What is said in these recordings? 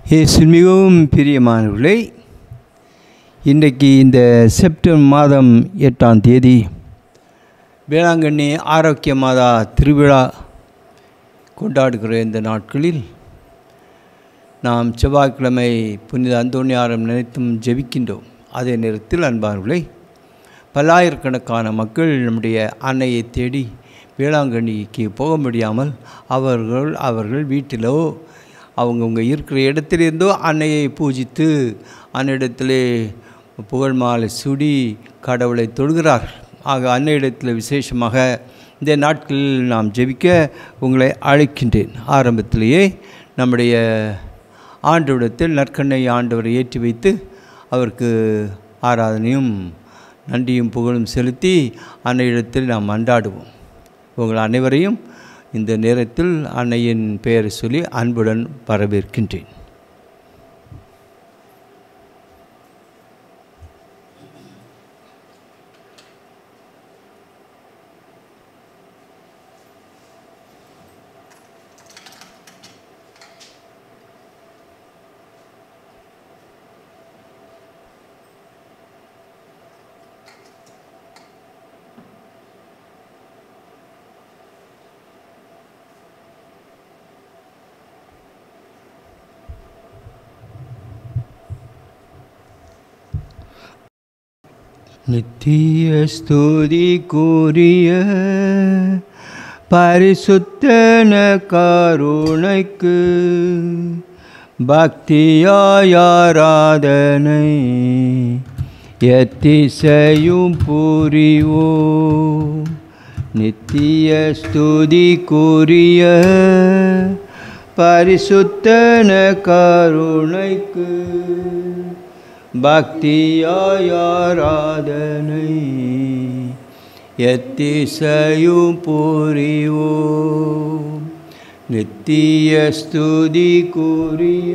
இயேசு மிகவும் பிரியமானவர்களே இன்றைக்கு இந்த செப்டம்பர் மாதம் எட்டாம் தேதி வேளாங்கண்ணி ஆரோக்கிய மாதா திருவிழா கொண்டாடுகிற இந்த நாட்களில் நாம் செவ்வாய்க்கிழமை புனித அந்தோணியாரம் நினைத்தும் ஜெபிக்கின்றோம் அதே நேரத்தில் அன்பார்களே பல்லாயிரக்கணக்கான மக்கள் நம்முடைய அன்னையை தேடி வேளாங்கண்ணிக்கு போக முடியாமல் அவர்கள் அவர்கள் வீட்டிலோ அவங்கவுங்க இருக்கிற இடத்திலிருந்தோ அன்னையை பூஜித்து அன்னையிடத்திலே புகழ் மாலை சுடி கடவுளை தொழுகிறார்கள் ஆக அன்னையிடத்தில் விசேஷமாக இந்த நாட்களில் நாம் ஜெபிக்க உங்களை அழைக்கின்றேன் ஆரம்பத்திலேயே நம்முடைய ஆண்டவிடத்தில் நற்கண்ணை ஆண்டவரை ஏற்றி வைத்து அவருக்கு ஆராதனையும் நன்றியும் புகழும் செலுத்தி அன்னையிடத்தில் நாம் அன்றாடுவோம் உங்கள் அனைவரையும் இந்த நேரத்தில் அன்னையின் பெயரை சொல்லி அன்புடன் வரவேற்கின்றேன் நித்திய ஸ்துதி கூறிய பரிசுத்தன கருணைக்கு பக்தியாயாராதனை எத்திசையும் புரிவோ நித்திய ஸ்துதி கூறிய பரிசுத்தன கருணைக்கு பக்தியாயாராதனை எத்திசையும் புரிவோம் நித்திய ஸ்துதி கூறிய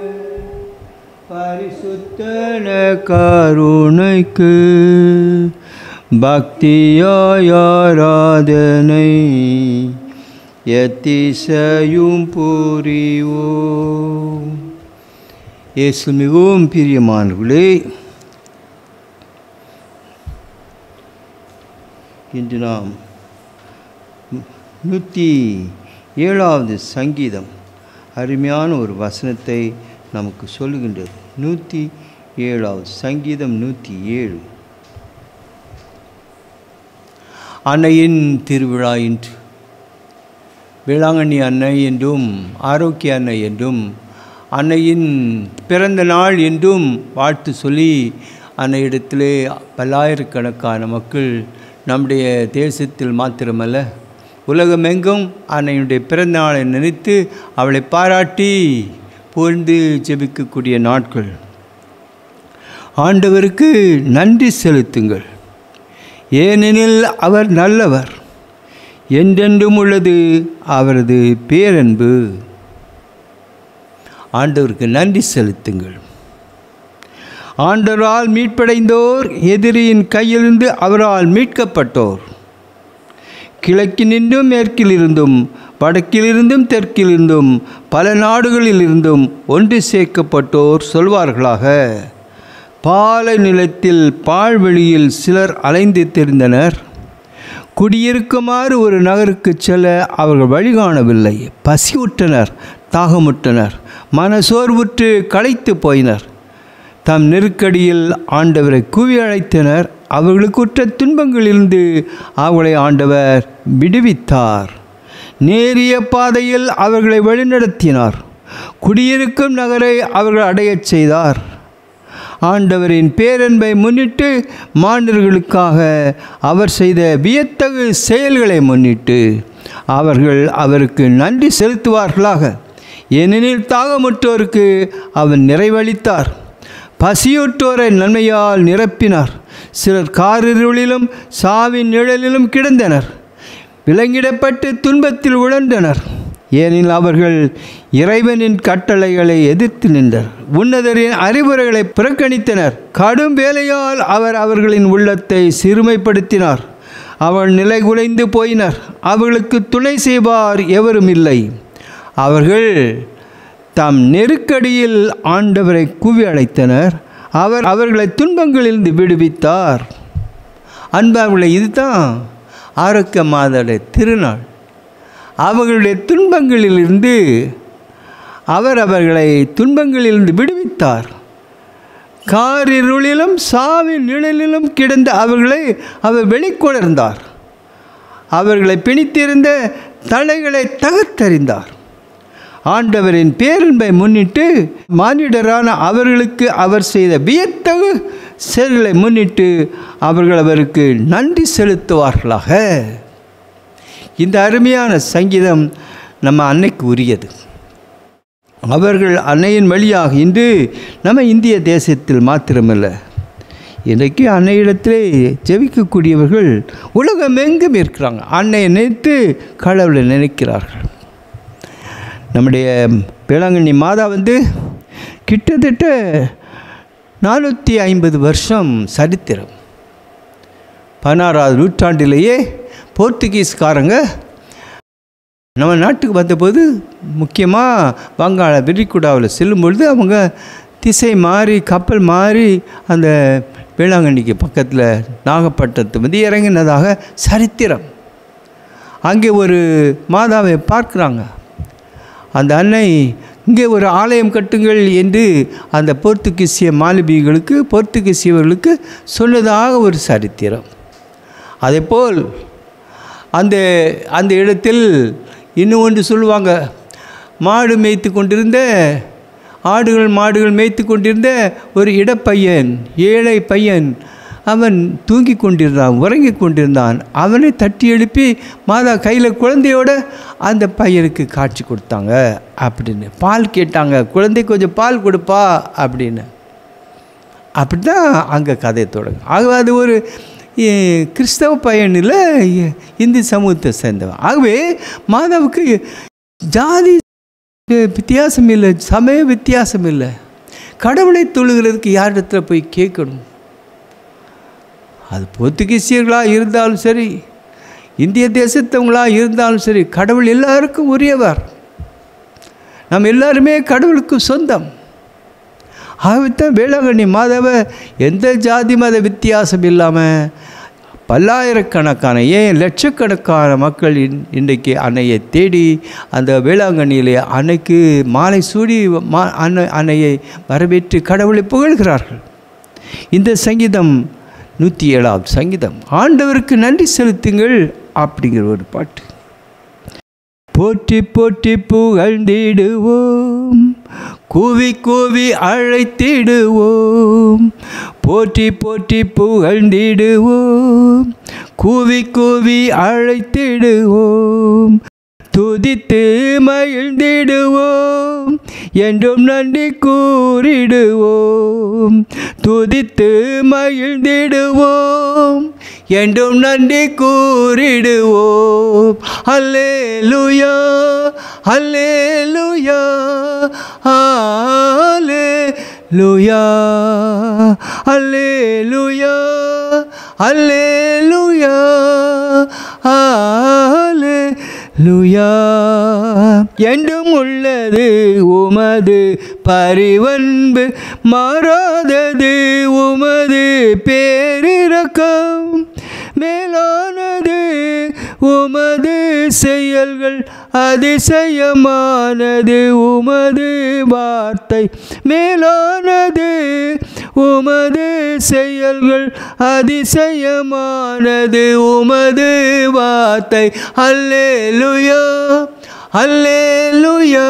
பரிசுத்தன கருணைக்கு பக்தியாயாராதனை எத்திசையும் புரிவோம் இயேசு மிகவும் பிரியமானவர்களே இன்று நாம் நூற்றி ஏழாவது சங்கீதம் அருமையான ஒரு வசனத்தை நமக்கு சொல்லுகின்றது நூற்றி ஏழாவது சங்கீதம் நூற்றி ஏழு அன்னையின் திருவிழா இன்று வேளாங்கண்ணி அன்னை என்றும் ஆரோக்கிய அன்னை என்றும் அன்னையின் பிறந்த நாள் என்றும் வாழ்த்து சொல்லி அன்னையிடத்திலே பல்லாயிரக்கணக்கான மக்கள் நம்முடைய தேசத்தில் மாத்திரமல்ல உலகமெங்கும் அன்னையுடைய பிறந்த நாளை நினைத்து அவளை பாராட்டி புகழ்ந்து ஜெபிக்கக்கூடிய நாட்கள் ஆண்டவருக்கு நன்றி செலுத்துங்கள் ஏனெனில் அவர் நல்லவர் என்றென்றும் உள்ளது அவரது பேரன்பு ஆண்டவருக்கு நன்றி செலுத்துங்கள் ஆண்டவரால் மீட்படைந்தோர் எதிரியின் கையிலிருந்து அவரால் மீட்கப்பட்டோர் கிழக்கினின்றும் மேற்கிலிருந்தும் வடக்கிலிருந்தும் தெற்கிலிருந்தும் பல நாடுகளிலிருந்தும் ஒன்று சேர்க்கப்பட்டோர் சொல்வார்களாக பாலை நிலத்தில் பால்வெளியில் சிலர் அலைந்து தெரிந்தனர் குடியிருக்குமாறு ஒரு நகருக்கு செல்ல அவர்கள் வழிகாணவில்லை பசியுற்றனர் தாகமுற்றனர் மனசோர்வுற்று களைத்து போயினர் தம் நெருக்கடியில் ஆண்டவரை கூவி அழைத்தனர் அவர்களுக்குற்ற துன்பங்களிலிருந்து அவர்களை ஆண்டவர் விடுவித்தார் நேரிய பாதையில் அவர்களை வழிநடத்தினார் குடியிருக்கும் நகரை அவர்கள் அடையச் செய்தார் ஆண்டவரின் பேரன்பை முன்னிட்டு மாண்டர்களுக்காக அவர் செய்த வியத்தகு செயல்களை முன்னிட்டு அவர்கள் அவருக்கு நன்றி செலுத்துவார்களாக ஏனெனில் தாகமுற்றோருக்கு அவர் நிறைவளித்தார் பசியுற்றோரை நன்மையால் நிரப்பினார் சிலர் காரிருளிலும் சாவின் நிழலிலும் கிடந்தனர் விலங்கிடப்பட்டு துன்பத்தில் உழன்றனர் ஏனெனில் அவர்கள் இறைவனின் கட்டளைகளை எதிர்த்து நின்றனர் உன்னதரின் அறிவுரைகளை புறக்கணித்தனர் கடும் வேலையால் அவர் அவர்களின் உள்ளத்தை சிறுமைப்படுத்தினார் அவள் நிலை குலைந்து போயினர் அவர்களுக்கு துணை செய்வார் எவரும் இல்லை அவர்கள் தாம் நெருக்கடியில் ஆண்டவரை கூவி அழைத்தனர் அவர் அவர்களை துன்பங்களிலிருந்து விடுவித்தார் அன்பார்களை இதுதான் ஆரோக்கிய மாதடைய திருநாள் அவர்களுடைய துன்பங்களிலிருந்து அவர் அவர்களை துன்பங்களிலிருந்து விடுவித்தார் காரிருளிலும் சாவின் நிழலிலும் கிடந்த அவர்களை அவர் வெளிக்கொணர்ந்தார் அவர்களை பிணித்திருந்த தலைகளை தகர்த்தறிந்தார் ஆண்டவரின் பேரன்பை முன்னிட்டு மானிடரான அவர்களுக்கு அவர் செய்த வியத்தகு செயல்களை முன்னிட்டு அவர்கள் அவருக்கு நன்றி செலுத்துவார்களாக இந்த அருமையான சங்கீதம் நம்ம அன்னைக்கு உரியது அவர்கள் அன்னையின் வழியாக இன்று நம்ம இந்திய தேசத்தில் மாத்திரமல்ல இன்றைக்கு அன்னையிடத்திலே ஜெபிக்கக்கூடியவர்கள் உலகம் எங்கும் இருக்கிறாங்க அன்னையை நினைத்து கடவுளை நினைக்கிறார்கள் நம்முடைய வேளாங்கண்ணி மாதா வந்து கிட்டத்தட்ட நானூற்றி ஐம்பது வருஷம் சரித்திரம் பதினாறாவது நூற்றாண்டிலேயே போர்த்துகீஸ்காரங்க நம்ம நாட்டுக்கு வந்தபோது முக்கியமாக வங்காள விரிகுடாவில் செல்லும் பொழுது அவங்க திசை மாறி கப்பல் மாறி அந்த வேளாங்கண்ணிக்கு பக்கத்தில் நாகப்பட்டினத்து வந்து இறங்கினதாக சரித்திரம் அங்கே ஒரு மாதாவை பார்க்குறாங்க அந்த அன்னை இங்கே ஒரு ஆலயம் கட்டுங்கள் என்று அந்த போர்த்துகீசிய மாலுமிகளுக்கு போர்த்துகீசியவர்களுக்கு சொன்னதாக ஒரு சரித்திரம் அதேபோல் அந்த அந்த இடத்தில் இன்னும் ஒன்று சொல்லுவாங்க மாடு மேய்த்து கொண்டிருந்த ஆடுகள் மாடுகள் மேய்த்து கொண்டிருந்த ஒரு இடப்பையன் ஏழை பையன் அவன் தூங்கி கொண்டிருந்தான் உறங்கி கொண்டிருந்தான் அவனை தட்டி எழுப்பி மாதா கையில் குழந்தையோட அந்த பையனுக்கு காட்சி கொடுத்தாங்க அப்படின்னு பால் கேட்டாங்க குழந்தை கொஞ்சம் பால் கொடுப்பா அப்படின்னு அப்படி தான் அங்கே கதை தொடங்கும் ஆகவே அது ஒரு எ- கிறிஸ்தவ பையனில் இந்து சமூகத்தை சேர்ந்தவன் ஆகவே மாதாவுக்கு ஜாதி வித்தியாசம் இல்லை சமய வித்தியாசம் இல்லை கடவுளை தொழுகிறதுக்கு யாரிடத்துல போய் கேட்கணும் அது போர்த்துகீசியர்களாக இருந்தாலும் சரி இந்திய தேசத்தவங்களாக இருந்தாலும் சரி கடவுள் எல்லாருக்கும் உரியவர் நம்ம எல்லாருமே கடவுளுக்கு சொந்தம் ஆகத்தான் வேளாங்கண்ணி மாதாவை எந்த ஜாதி மத வித்தியாசம் இல்லாமல் பல்லாயிரக்கணக்கான ஏன் லட்சக்கணக்கான மக்கள் இன் இன்றைக்கு அன்னையை தேடி அந்த வேளாங்கண்ணியிலே அன்னைக்கு மாலை சூடி மா அன்னை அன்னையை வரவேற்று கடவுளை புகழ்கிறார்கள் இந்த சங்கீதம் நூற்றி ஏழாவது சங்கீதம் ஆண்டவருக்கு நன்றி செலுத்துங்கள் அப்படிங்கிற ஒரு பாட்டு போற்றி போற்றி புகழ்ந்திடுவோம் கூவி கூவி அழைத்திடுவோம் போற்றி போற்றி புகழ்ந்திடுவோம் கூவி கூவி அழைத்திடுவோம் துதித்து மகிழ்ந்திடுவோம் என்றும் நன்றி கூறிடுவோம் துதித்து மகிழ்ந்திடுவோம் என்றும் நன்றி கூறிடுவோம் அல்லேலூயா அல்லேலூயா அல்லேலூயா அல்லேலூயா அல்லேலூயா அல்லேலூயா என்றும் உள்ளது உமது பரிவன்பு மாறாதது உமது பேரிரக்கம் மேலானது உமது செயல்கள் அதிசயமானது உமது வார்த்தை மேலானது உமது செயல்கள் அதிசயமானது உமது வார்த்தை அல்லேலுயா அல்லேலுயா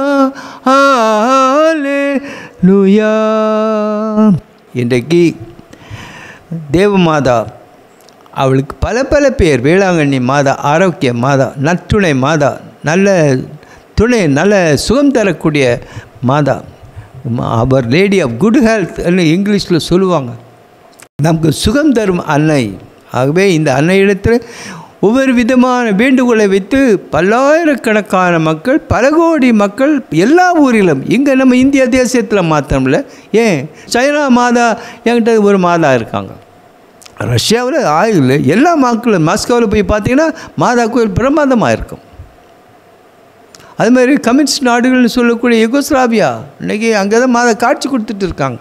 அல்லேலுயா இன்றைக்கு தேவமாதா அவளுக்கு பல பல பேர் வேளாங்கண்ணி மாதா ஆரோக்கிய மாதா நற்றுணை மாதா நல்ல துணை நல்ல சுகம் தரக்கூடிய மாதா அவர் லேடி ஆஃப் குட் ஹெல்த்னு இங்கிலீஷில் சொல்லுவாங்க நமக்கு சுகம் தரும் அன்னை ஆகவே இந்த அன்னையிடத்தில் ஒவ்வொரு விதமான வேண்டுகோளை வைத்து பல்லாயிரக்கணக்கான மக்கள் பல கோடி மக்கள் எல்லா ஊரிலும் இங்கே நம்ம இந்திய தேசத்தில் மாத்திரமில்ல ஏன் சைனா மாதா என்கிட்ட ஒரு மாதா இருக்காங்க ரஷ்யாவில் ஆயில் எல்லா மக்களும் மாஸ்கோவில் போய் பார்த்தீங்கன்னா மாதா கோயில் பிரமாதமாக இருக்கும் அது மாதிரி கம்யூனிஸ்ட் நாடுகள்னு சொல்லக்கூடிய யுகோஸ்லாவியா இன்றைக்கி அங்கே தான் மாத காட்சி கொடுத்துட்டு இருக்காங்க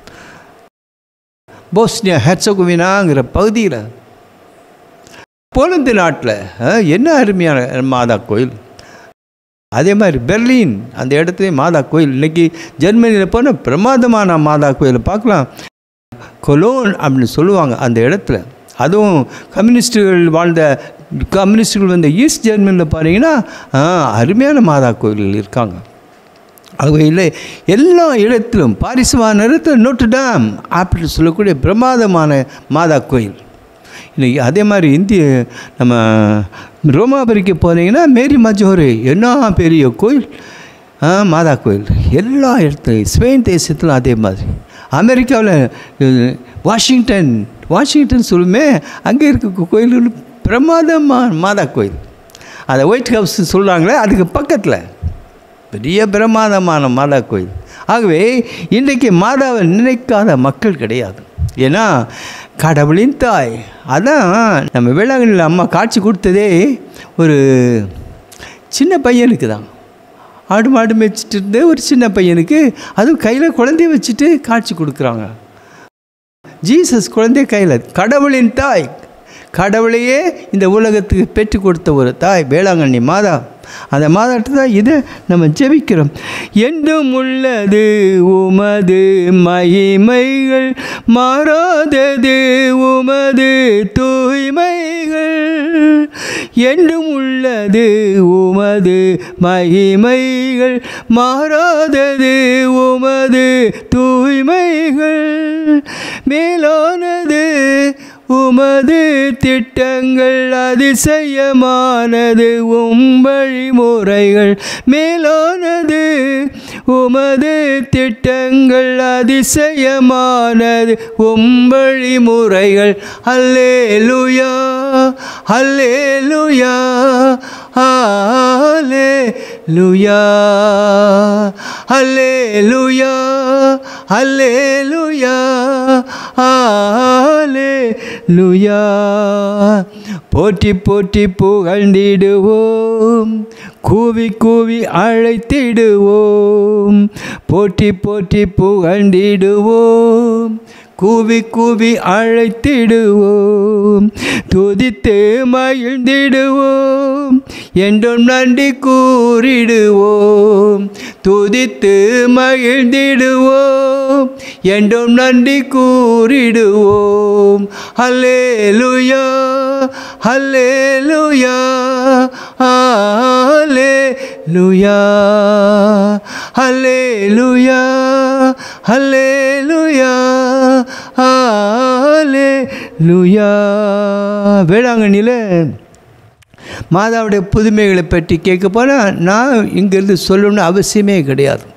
போஸ்னியா ஹெர்சகோவினாங்கிற பகுதியில் போலந்து நாட்டில் என்ன அருமையான மாதா கோயில் அதே மாதிரி பெர்லின் அந்த இடத்துலையும் மாதா கோயில் இன்றைக்கி ஜெர்மனியில் போனால் பிரமாதமான மாதா கோயிலை பார்க்கலாம் கொலோன் அப்படின்னு சொல்லுவாங்க அந்த இடத்துல அதுவும் கம்யூனிஸ்டுகள் வாழ்ந்த கம்யூனிஸ்டுகள் வந்த ஈஸ்ட் ஜெர்மனியில் பாருங்கன்னா அருமையான மாதா கோயில்கள் இருக்காங்க ஆகவே இல்லை எல்லா இடத்திலும் பாரிசுவா நிறத்தில் நோட்டு டேம் அப்படின்னு சொல்லக்கூடிய பிரமாதமான மாதா கோயில் இன்றைக்கி அதே மாதிரி இந்திய நம்ம ரோமாபுரிக்கு போனீங்கன்னா மேரி மஜோரு என்ன பெரிய கோயில் மாதா கோயில் எல்லா இடத்துலையும் ஸ்பெயின் தேசத்திலும் அதே மாதிரி அமெரிக்காவில் வாஷிங்டன் வாஷிங்டன் சொல்லுமே அங்கே இருக்க கோயில்கள் பிரமாதமான மாதா கோயில் அதை ஒயிட் ஹவுஸ் சொல்கிறாங்களே அதுக்கு பக்கத்தில் பெரிய பிரமாதமான மாதா கோயில் ஆகவே இன்றைக்கு மாதாவை நினைக்காத மக்கள் கிடையாது ஏன்னா கடவுளின் தாய் அதான் நம்ம வேளாங்கண்ணியில் அம்மா காட்சி கொடுத்ததே ஒரு சின்ன பையனுக்கு தான் ஆடு மாடு மேய்ச்சிட்டு இருந்த ஒரு சின்ன பையனுக்கு அதுவும் கையில் குழந்தைய வச்சுட்டு காட்சி கொடுக்குறாங்க ஜீசஸ் குழந்தைய கையில் கடவுளின் தாய் கடவுளையே இந்த உலகத்துக்கு பெற்று கொடுத்த ஒரு தாய் வேளாங்கண்ணி மாதா அந்த மாதாட்ட தான் இதை நம்ம ஜெபிக்கிறோம் என்றும் உள்ளது உமது மகிமைகள் மாறாதது உமது தூய்மைகள் என்றும் உள்ளது உமது மகிமைகள் மாறாதது உமது தூய்மைகள் மேலானது உமது திட்டங்கள் அதிசயமானது உம் வழிமுறைகள் மேலானது உமது திட்டங்கள் அதிசயமானது உம் வழிமுறைகள் அல்லே லுயா அல்லே லுயா ஆலே லுயா அல்லே லுயா அல்லே லுயா ஆலே லுயா போற்றி போற்றி புகழ்ந்திடுவோம் கூவி கூவி அழைத்திடுவோம் போற்றி போற்றி புகழ்ந்திடுவோம் கூவி கூவி அழைத்திடுவோம் துதித்து மகிழ்ந்திடுவோம் என்றும் நன்றி கூறிடுவோம் துதித்து மகிழ்ந்திடுவோம் என்றும் நன்றி கூறிடுவோம் அல்லே லுயா அல்லே லுயா அல்லே லுயா அல்லே லுயா அல்லே லுயா ஆலே லுயா வேளாங்கண்ணியில் மாதாவுடைய புதுமைகளை பற்றி கேட்க போனால் நான் இங்கேருந்து சொல்லணும்னு அவசியமே கிடையாது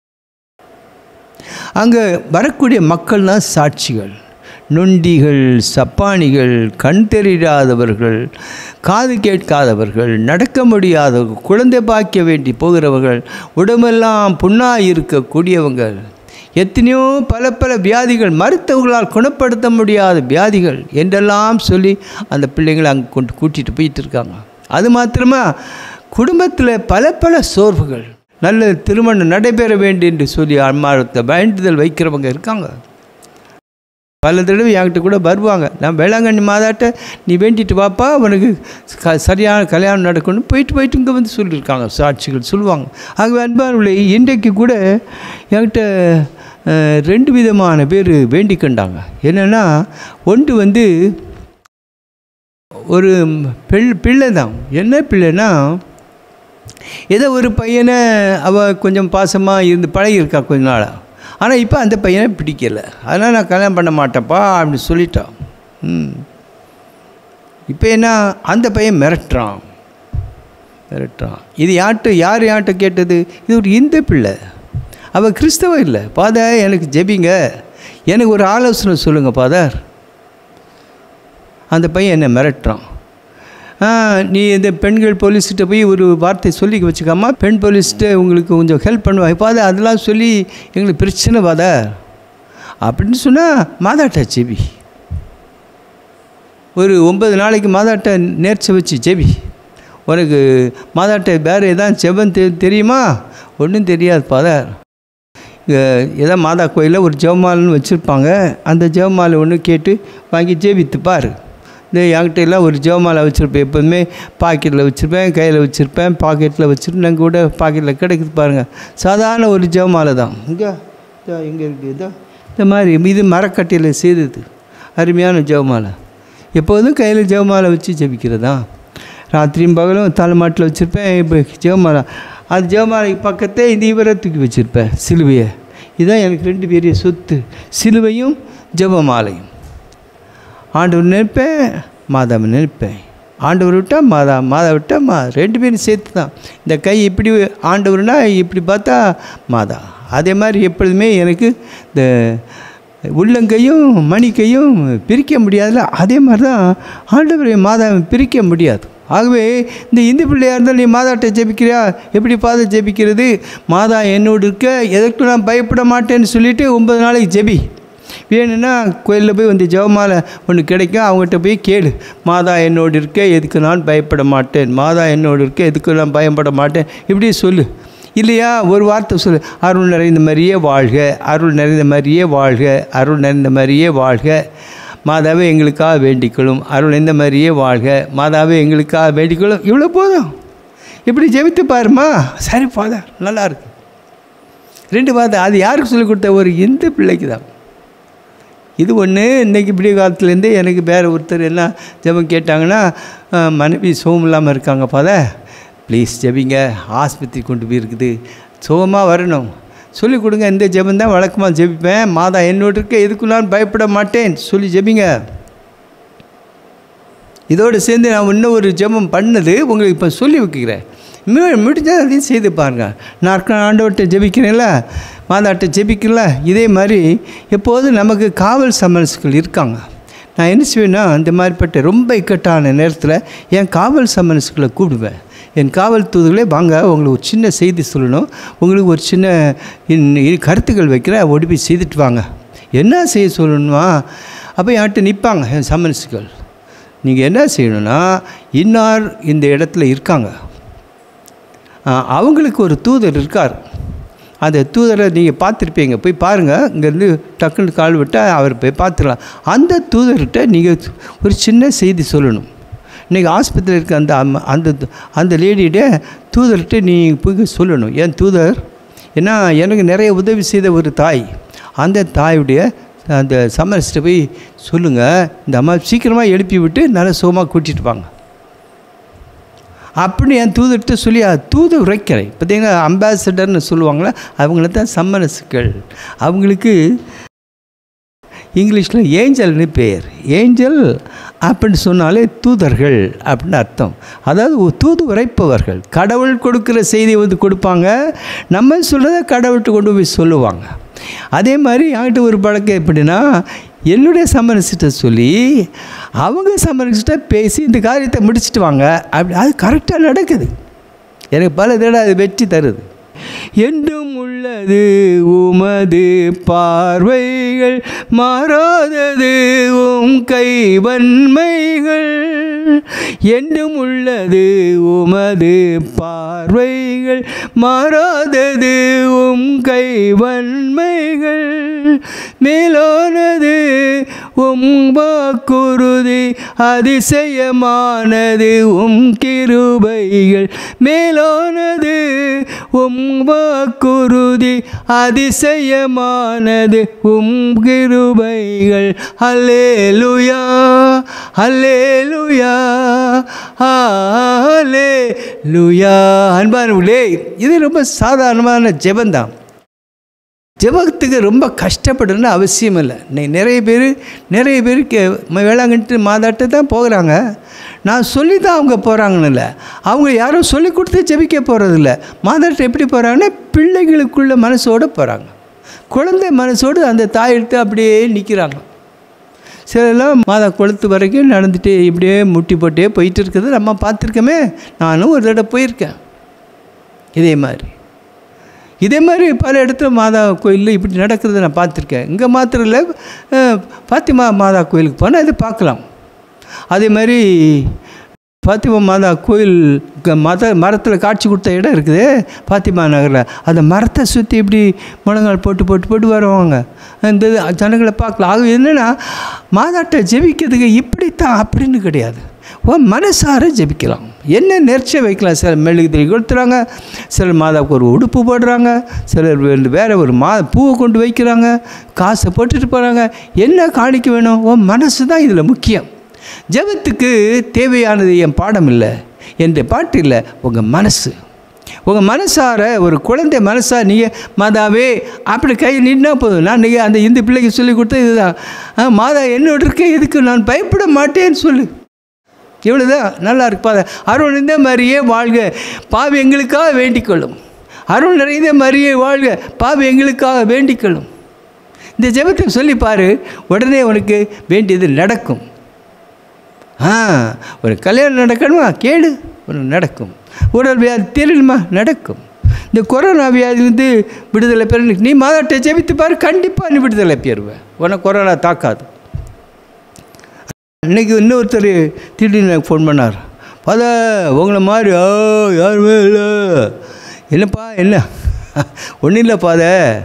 அங்கே வரக்கூடிய மக்கள் தான் சாட்சிகள் நொண்டிகள் சப்பானிகள் கண் தெரியாதவர்கள் காது கேட்காதவர்கள் நடக்க முடியாதவர்கள் குழந்தை பாய்க்க வேண்டி போகிறவர்கள் உடம்பெல்லாம் புண்ணாக இருக்கக்கூடியவங்கள் எத்தனையோ பல பல வியாதிகள் மருத்துவர்களால் குணப்படுத்த முடியாத வியாதிகள் என்றெல்லாம் சொல்லி அந்த பிள்ளைங்களை அங்கே கொண்டு கூட்டிகிட்டு போயிட்டு இருக்காங்க அது மாத்திரமா குடும்பத்தில் பல பல சோர்வுகள் நல்ல திருமணம் நடைபெற வேண்டும் என்று சொல்லி அம்மாவத்தை வேண்டுதல் வைக்கிறவங்க இருக்காங்க பல தடவை என்கிட்ட கூட வருவாங்க நான் வேளாங்கண்ணி மாதாட்ட நீ வேண்டிட்டு வாப்பா அவனுக்கு க சரியான கல்யாணம் நடக்கணும் போயிட்டு போயிட்டு இங்கே வந்து சொல்லியிருக்காங்க சாட்சிகள் சொல்லுவாங்க ஆகவே அன்பானுள்ள இன்றைக்கு கூட என்கிட்ட ரெண்டு விதமான பேர் வேண்டிக் கண்டாங்க என்னென்னா ஒன்று வந்து ஒரு பிள் பிள்ளை தான் என்ன பிள்ளைன்னா ஏதோ ஒரு பையனை அவள் கொஞ்சம் பாசமாக இருந்து பழகியிருக்கா கொஞ்ச நாளாக ஆனால் இப்போ அந்த பையனை பிடிக்கலை அதனால் நான் கல்யாணம் பண்ண மாட்டேன்ப்பா அப்படின்னு சொல்லிட்டான் ம் இப்போ என்ன அந்த பையன் மிரட்டுறான் மிரட்டுறான் இது யார்கிட்ட யார் யார்கிட்ட கேட்டது இது ஒரு இந்து பிள்ளை அவள் கிறிஸ்தவ இல்லை பாதர் எனக்கு ஜெபிங்க எனக்கு ஒரு ஆலோசனை சொல்லுங்கள் பாதர் அந்த பையன் என்னை மிரட்டுறான் நீ இந்த பெண்கள் போலீஸ்கிட்ட போய் ஒரு வார்த்தை சொல்லி வச்சுக்காமா பெண் போலீஸ்கிட்ட உங்களுக்கு கொஞ்சம் ஹெல்ப் பண்ணுவாங்க இப்போ அதை அதெல்லாம் சொல்லி எங்களுக்கு பிரச்சனை வாத அப்படின்னு சொன்னால் மாதாட்ட ஜெபி ஒரு ஒன்பது நாளைக்கு மாதாட்ட நேர்ச்சி வச்சு ஜெபி உனக்கு மாதாட்ட வேறு எதாவது செவன் தெ தெரியுமா ஒன்றும் தெரியாது ஃபாதர் ஏதோ மாதா கோயிலில் ஒரு ஜெவமாலைன்னு வச்சுருப்பாங்க அந்த ஜெவமாலை ஒன்று கேட்டு வாங்கி ஜெபித்து பாரு இந்த என்கிட்ட எல்லாம் ஒரு ஜெவமாலை வச்சுருப்பேன் எப்போதுமே பாக்கெட்டில் வச்சுருப்பேன் கையில் வச்சுருப்பேன் பாக்கெட்டில் வச்சுருப்பேன் கூட பாக்கெட்டில் கிடைக்குது பாருங்கள் சாதாரண ஒரு ஜெவமாலை தான் இங்கே இங்கே இருக்குது இதோ இந்த மாதிரி இது மரக்கட்டையில் செய்தது அருமையான ஜெவமாலை எப்போதும் கையில் ஜெவமாலை வச்சு ஜெபிக்கிறதா ராத்திரியும் பகலும் தலைமாட்டில் வச்சுருப்பேன் இப்போ ஜெவமாலை அது ஜெவமாலைக்கு பக்கத்தே இந்த இவரை தூக்கி வச்சுருப்பேன் சிலுவையை இதுதான் எனக்கு ரெண்டு பெரிய சொத்து சிலுவையும் ஜெபமாலையும் ஆண்டவர் நினைப்பேன் மாதாவை நினைப்பேன் ஆண்டவர் விட்டால் மாதா மாதா விட்டால் மா ரெண்டு பேரும் சேர்த்து தான் இந்த கை இப்படி ஆண்டவர்னா இப்படி பார்த்தா மாதா அதே மாதிரி எப்பொழுதுமே எனக்கு இந்த உள்ளங்கையும் மணிக்கையும் பிரிக்க முடியாதுல்ல அதே மாதிரி தான் ஆண்டவரை மாதாவை பிரிக்க முடியாது ஆகவே இந்த இந்து பிள்ளையாக இருந்தால் நீ மாதாட்ட ஜெபிக்கிறியா எப்படி பாதை ஜெபிக்கிறது மாதா என்னோடு இருக்க எதற்கு நான் பயப்பட மாட்டேன்னு சொல்லிவிட்டு ஒன்பது நாளைக்கு ஜெபி வேணும்னா கோயிலில் போய் வந்து ஜெபமாலை ஒன்று கிடைக்கும் அவங்ககிட்ட போய் கேளு மாதா என்னோடு இருக்க எதுக்கு நான் பயப்பட மாட்டேன் மாதா என்னோடு இருக்க எதுக்கு நான் பயப்பட மாட்டேன் இப்படி சொல்லு இல்லையா ஒரு வார்த்தை சொல்லு அருள் நிறைந்த மாதிரியே வாழ்க அருள் நிறைந்த மாதிரியே வாழ்க அருள் நிறைந்த மாதிரியே வாழ்க மாதாவே எங்களுக்காக வேண்டிக்கொள்ளும் அருள் இந்த மாதிரியே வாழ்க மாதாவே எங்களுக்காக வேண்டிக்கொள்ளும் இவ்வளோ போதும் இப்படி ஜெபித்து பாருமா சரி பாதா நல்லா இருக்கு ரெண்டு பாதம் அது யாருக்கு சொல்லிக் கொடுத்த ஒரு இந்து பிள்ளைக்கு தான் இது ஒன்று இன்றைக்கி இப்படி காலத்துலேருந்தே எனக்கு வேறு ஒருத்தர் என்ன ஜெபம் கேட்டாங்கன்னா மனைவி சுகம் இல்லாமல் இருக்காங்க பாத ப்ளீஸ் ஜெபிங்க ஆஸ்பத்திரி கொண்டு போய் இருக்குது சுகமாக வரணும் சொல்லிக் கொடுங்க இந்த ஜெபம் தான் வழக்கமாக ஜெபிப்பேன் மாதா என்னோடு இருக்க எதுக்கு நான் பயப்பட மாட்டேன் சொல்லி ஜெபிங்க இதோடு சேர்ந்து நான் இன்னும் ஒரு ஜெபம் பண்ணது உங்களுக்கு இப்போ சொல்லி வைக்கிறேன் முடிஞ்சால் அதையும் செய்து பாருங்கள் நான் ஆண்டவர்கிட்ட ஜெபிக்கிறேன்ல மாதாட்ட ஜெபிக்கல இதே மாதிரி எப்போதும் நமக்கு காவல் சமரசுகள் இருக்காங்க நான் என்ன செய்வேன்னா இந்த மாதிரிப்பட்ட ரொம்ப இக்கட்டான நேரத்தில் என் காவல் சமரசுகளை கூப்பிடுவேன் என் காவல் தூதுகளே வாங்க உங்களுக்கு ஒரு சின்ன செய்தி சொல்லணும் உங்களுக்கு ஒரு சின்ன கருத்துக்கள் வைக்கிற ஓடி போய் செய்துட்டு வாங்க என்ன செய்ய சொல்லணுமா அப்போ என்கிட்ட நிற்பாங்க என் சமரசுகள் நீங்கள் என்ன செய்யணும்னா இன்னார் இந்த இடத்துல இருக்காங்க அவங்களுக்கு ஒரு தூதர் இருக்கார் அந்த தூதரை நீங்கள் பார்த்துருப்பீங்க போய் பாருங்கள் இங்கேருந்து டக்குன்னு கால் விட்டால் அவர் போய் பார்த்துக்கலாம் அந்த தூதர்கிட்ட நீங்கள் ஒரு சின்ன செய்தி சொல்லணும் இன்றைக்கி ஆஸ்பத்திரியில் இருக்க அந்த அந்த அந்த லேடிகிட்ட தூதர்கிட்ட நீ போய் சொல்லணும் ஏன் தூதர் ஏன்னா எனக்கு நிறைய உதவி செய்த ஒரு தாய் அந்த தாயுடைய அந்த சமரசிட்ட போய் சொல்லுங்கள் இந்த அம்மா சீக்கிரமாக எழுப்பி விட்டு நல்ல சுகமாக கூட்டிகிட்டு வாங்க அப்படின்னு என் தூதர்கிட்ட சொல்லி தூது உரைக்கிறேன் பார்த்தீங்கன்னா அம்பாசடர்னு சொல்லுவாங்களே அவங்கள தான் சம்மரசுக்கள் அவங்களுக்கு இங்கிலீஷில் ஏஞ்சல்னு பேர் ஏஞ்சல் அப்படின்னு சொன்னாலே தூதர்கள் அப்படின்னு அர்த்தம் அதாவது தூது உரைப்பவர்கள் கடவுள் கொடுக்குற செய்தியை வந்து கொடுப்பாங்க நம்ம சொல்கிறத கடவுள்கிட்ட கொண்டு போய் சொல்லுவாங்க அதே மாதிரி என்கிட்ட ஒரு பழக்கம் எப்படின்னா என்னுடைய சமரசிட்ட சொல்லி அவங்க சமரசிட்ட பேசி இந்த காரியத்தை முடிச்சுட்டு வாங்க அப்படி அது கரெக்டாக நடக்குது எனக்கு பல தடவை அது வெற்றி தருது என்றும் உள்ளது உமது பார்வைகள் மாறாதது உம் கைவன்மைகள் என்றும் உள்ளது உமது பார்வைகள் மாறாதது உம் கைவன்மைகள் மேலானது உம் வாக்குறுதி அதிசயமானது உம் கிருபைகள் மேலானது உம் வாக்குறுதி அதிசயமானது உம் கிருபைகள் அல்லேலுயா அல்லேலுயா ஆலே லுயா அன்பானவர்களே இது ரொம்ப சாதாரணமான ஜெபந்தான் ஜெபத்துக்கு ரொம்ப கஷ்டப்படணும்னு அவசியம் இல்லை இன்னைக்கு நிறைய பேர் நிறைய பேர் கே வேளாங்கண்ணிட்டு மாதாட்ட தான் போகிறாங்க நான் சொல்லி தான் அவங்க போகிறாங்கன்னு இல்லை அவங்க யாரும் சொல்லி கொடுத்து ஜெபிக்க போகிறதில்ல மாதாட்ட எப்படி போகிறாங்கன்னா பிள்ளைகளுக்குள்ள மனசோடு போகிறாங்க குழந்தை மனசோடு அந்த தாயெடுத்து அப்படியே நிற்கிறாங்க சிலெல்லாம் மாதா கொளுத்து வரைக்கும் நடந்துட்டு இப்படியே முட்டி போட்டே போயிட்டு இருக்கிறது நம்ம பார்த்துருக்கோமே நானும் ஒரு தடவை போயிருக்கேன் இதே மாதிரி இதே மாதிரி பல இடத்துல மாதா கோயிலில் இப்படி நடக்கிறத நான் பார்த்துருக்கேன் இங்கே மாத்திரம் இல்லை பாத்திமா மாதா கோயிலுக்கு போனால் இது பார்க்கலாம் அதே மாதிரி பாத்திமா மாதா கோயில் க- மத மரத்தில் காட்சி கொடுத்த இடம் இருக்குது பாத்திமா நகரில் அந்த மரத்தை சுற்றி இப்படி முழங்கால் போட்டு போட்டு போட்டு வருவாங்க இந்த இது ஜனங்களை பார்க்கலாம் அது என்னென்னா மாதாட்ட ஜெபிக்கிறதுக்கு இப்படித்தான் அப்படின்னு கிடையாது ஓ மனசார ஜெபிக்கலாம் என்ன நேர்ச்சியை வைக்கலாம் சிலர் மெழுகு திரி கொடுத்துறாங்க சிலர் மாதாவுக்கு ஒரு உடுப்பு போடுறாங்க சிலர் வந்து வேற ஒரு மா பூவை கொண்டு வைக்கிறாங்க காசை போட்டுட்டு போகிறாங்க என்ன காணிக்க வேணும் ஓ மனசு தான் இதில் முக்கியம் ஜெபத்துக்கு தேவையானது என் பாடம் இல்லை என்ற பாட்டு இல்லை உங்கள் மனசு உங்கள் மனசார ஒரு குழந்தை மனசா நீங்கள் மாதாவே அப்படி கை நின்னா போதும் நான் நீங்கள் அந்த இந்து பிள்ளைக்கு சொல்லி கொடுத்தது இதுதான் ஆ, மாதா என்னோட இருக்க இதுக்கு நான் பயப்பட மாட்டேன்னு சொல்லு இவ்வளோதான் நல்லா இருக்கு பாத அருள் இந்த மாதிரியே வாழ்க பாவி எங்களுக்காக வேண்டிக் கொள்ளும் அருள் நிறைந்த மாதிரியே வாழ்க பாவி எங்களுக்காக வேண்டிக் கொள்ளும் இந்த ஜெபத்தை சொல்லி பாரு உடனே உனக்கு வேண்டியது நடக்கும் ஆ ஒரு கல்யாணம் நடக்கணுமா கேளு உனக்கு நடக்கும் உடல் வியாதி தெரியணுமா நடக்கும் இந்த கொரோனா வியாதிலேருந்து விடுதலை பெற நீ மாதாட்டை ஜெபித்து பாரு கண்டிப்பாக நீ விடுதலை பெறுவ உனக்கு கொரோனா தாக்காது இன்னைக்கு இன்னொருத்தர் திடீர்னு எனக்கு ஃபோன் பண்ணார் பத உங்களை மாதிரி ஓ யாருமே இல்லை என்னப்பா என்ன ஒன்றும் இல்லை பாத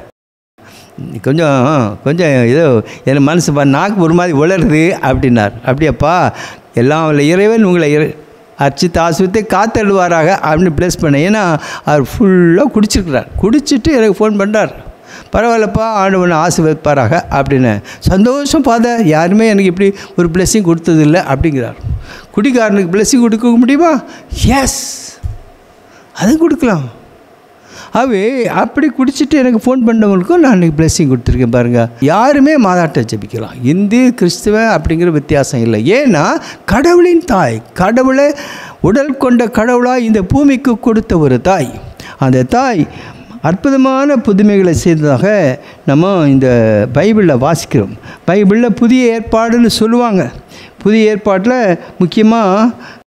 கொஞ்சம் கொஞ்சம் ஏதோ என் மனசு பா நாக்கு ஒரு மாதிரி உளருது அப்படின்னார் அப்படியாப்பா எல்லாம் உள்ள இறைவன் உங்களை இறை அர்ச்சித்து ஆசிரியத்தை காத்தழுவாராக அப்படின்னு ப்ளேஸ் பண்ணேன் ஏன்னா அவர் ஃபுல்லாக குடிச்சிருக்கிறார் குடிச்சிட்டு எனக்கு ஃபோன் பண்ணுறார் பரவாயில்லப்பா ஆண்டவனை ஆசீர்வதிப்பாராக அப்படின்னு சந்தோஷம் பாத யாருமே எனக்கு இப்படி ஒரு blessing கொடுத்ததில்லை அப்படிங்கிறார் குடிகாரனுக்கு blessing கொடுக்க முடியுமா எஸ் அது கொடுக்கலாம் அவே அப்படி குடிச்சிட்டு எனக்கு ஃபோன் பண்ணவங்களுக்கும் நான் இன்றைக்கி blessing கொடுத்துருக்கேன் பாருங்கள் யாருமே மாதாட்ட ஜெபிக்கலாம் இந்து கிறிஸ்துவ அப்படிங்கிற வித்தியாசம் இல்லை ஏன்னா கடவுளின் தாய் கடவுளை உடல் கொண்ட கடவுளாக இந்த பூமிக்கு கொடுத்த ஒரு தாய் அந்த தாய் அற்புதமான புதுமைகளை செய்ததாக நம்ம இந்த பைபிளில் வாசிக்கிறோம் பைபிளில் புதிய ஏற்பாடுன்னு சொல்லுவாங்க புதிய ஏற்பாட்டில் முக்கியமாக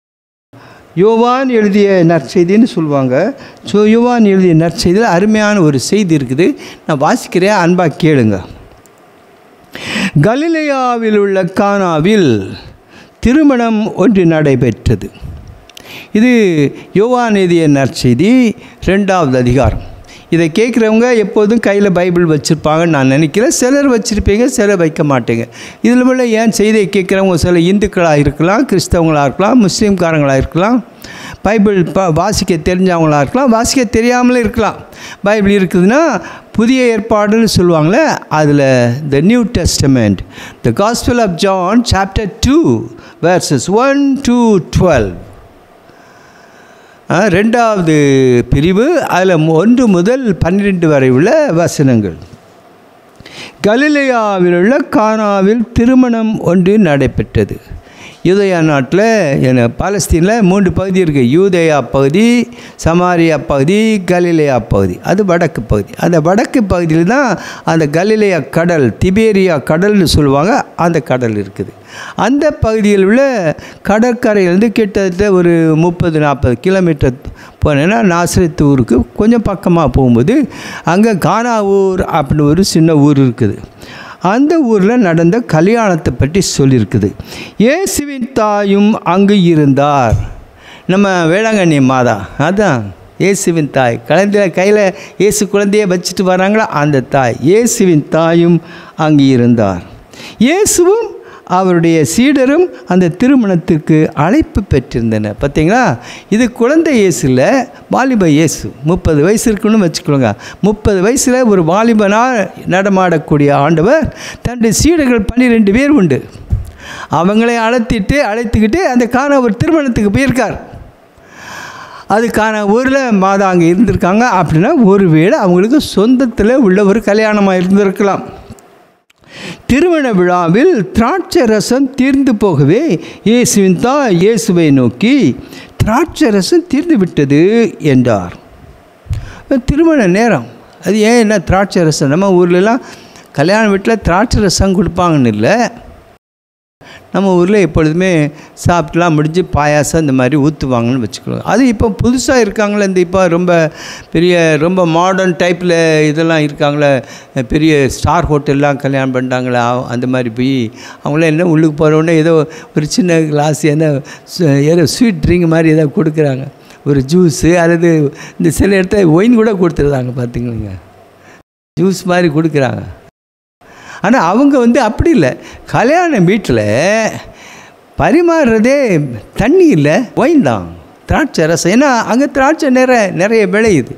யோவான் எழுதிய நற்செய்தின்னு சொல்லுவாங்க ஸோ யோவான் எழுதிய நற்செய்தியில் அருமையான ஒரு செய்தி இருக்குது நான் வாசிக்கிறேன் அன்பாக கேளுங்க கலிலேயாவில் உள்ள கானாவில் திருமணம் ஒன்று நடைபெற்றது இது யோவான் எழுதிய நற்செய்தி ரெண்டாவது அதிகாரம் இதை கேட்குறவங்க எப்போதும் கையில் பைபிள் வச்சுருப்பாங்கன்னு நான் நினைக்கிறேன் சிலர் வச்சுருப்பீங்க சிலர் வைக்க மாட்டீங்க இதில் உள்ள ஏன் செய்தியை கேட்குறவங்க சில இந்துக்களாக இருக்கலாம் கிறிஸ்தவங்களாக இருக்கலாம் முஸ்லீம்காரங்களாக இருக்கலாம் பைபிள் ப வாசிக்க தெரிஞ்சவங்களாக இருக்கலாம் வாசிக்க தெரியாமலே இருக்கலாம் பைபிள் இருக்குதுன்னா புதிய ஏற்பாடுன்னு சொல்லுவாங்களே அதில் the new testament the gospel of John chapter two verses one two twelve ah, ரெண்டாவது பிரிவு அதில் ஒன்று முதல் பன்னிரெண்டு வரை உள்ள வசனங்கள் கலிலேயாவில் உள்ள கானாவில் திருமணம் ஒன்று நடைபெற்றது யூதயா நாட்டில் என்ன பாலஸ்தீனில் மூன்று பகுதி இருக்குது யூதயா பகுதி சமாரியா பகுதி கலிலேயா பகுதி அது வடக்கு பகுதி அந்த வடக்கு பகுதியில் தான் அந்த கலிலேயா கடல் திபேரியா கடல்னு சொல்லுவாங்க அந்த கடல் இருக்குது அந்த பகுதியில் உள்ள கடற்கரையிலேருந்து கிட்டத்தட்ட ஒரு முப்பது நாற்பது கிலோமீட்டர் போனேன்னா நாசரத்து ஊருக்கு கொஞ்சம் பக்கமாக போகும்போது அங்கே கானா ஊர் அப்படின்னு ஒரு சின்ன ஊர் இருக்குது அந்த ஊரில் நடந்த கல்யாணத்தை பற்றி சொல்லியிருக்குது இயேசுவின் தாயும் அங்கு இருந்தார் நம்ம வேளாங்கண்ணி மாதா அதான் இயேசுவின் தாய் குழந்தைய கையில் இயேசு குழந்தைய வச்சுட்டு வராங்களா அந்த தாய் இயேசுவின் தாயும் அங்கு இருந்தார் இயேசுவும் அவருடைய சீடரும் அந்த திருமணத்திற்கு அழைப்பு பெற்றிருந்தனர் பார்த்தீங்களா இது குழந்தை இயேசு இல்லை வாலிப இயேசு முப்பது வயசு இருக்குன்னு வச்சுக்கோங்க முப்பது வயசில் ஒரு வாலிபனாக நடமாடக்கூடிய ஆண்டவர் தன்னுடைய சீடர்கள் பன்னிரெண்டு பேர் உண்டு அவங்களை அழைத்திட்டு அழைத்துக்கிட்டு அந்த காண ஒரு திருமணத்துக்கு போயிருக்கார் அதுக்கான ஊரில் மாதா அங்கே இருந்திருக்காங்க அப்படின்னா ஒருவேளை அவங்களுக்கு சொந்தத்தில் உள்ள ஒரு கல்யாணமாக இருந்திருக்கலாம் திருமண விழாவில் திராட்சை ரசம் தீர்ந்து போகவே இயேசுவின் தாய் இயேசுவை நோக்கி திராட்சை ரசம் தீர்ந்து விட்டது என்றார் திருமண நேரம் அது ஏன் என்ன திராட்சை ரசம் நம்ம ஊர்லலாம் கல்யாண வீட்டில் திராட்சை ரசம் கொடுப்பாங்கன்னு இல்லை நம்ம ஊரில் எப்பொழுதுமே சாப்பிட்டுலாம் முடிஞ்சு பாயாசம் இந்த மாதிரி ஊற்றுவாங்கன்னு வச்சுக்கிறோம் அது இப்போ புதுசாக இருக்காங்களே இந்த இப்போ ரொம்ப பெரிய ரொம்ப மாடர்ன் டைப்பில் இதெல்லாம் இருக்காங்களே பெரிய ஸ்டார் ஹோட்டல்லாம் கல்யாணம் பண்ணிட்டாங்களே அவ- அந்த மாதிரி போய் அவங்களாம் என்ன உள்ளுக்கு போகிறவுடனே ஏதோ ஒரு சின்ன கிளாஸ் என்ன சு- ஏதோ ஸ்வீட் ட்ரிங்க் மாதிரி ஏதோ கொடுக்குறாங்க ஒரு ஜூஸு அல்லது இந்த சில இடத்துல ஒயின் கூட கொடுத்துருந்தாங்க பார்த்துங்களுங்க ஜூஸ் மாதிரி கொடுக்குறாங்க ஆனால் அவங்க வந்து அப்படி இல்லை கல்யாண வீட்டில் பரிமாறுறதே தண்ணி இல்லை ஒயின் தான் திராட்சை ரசம் ஏன்னா அங்கே திராட்சை நிறைய நிறைய விளையுது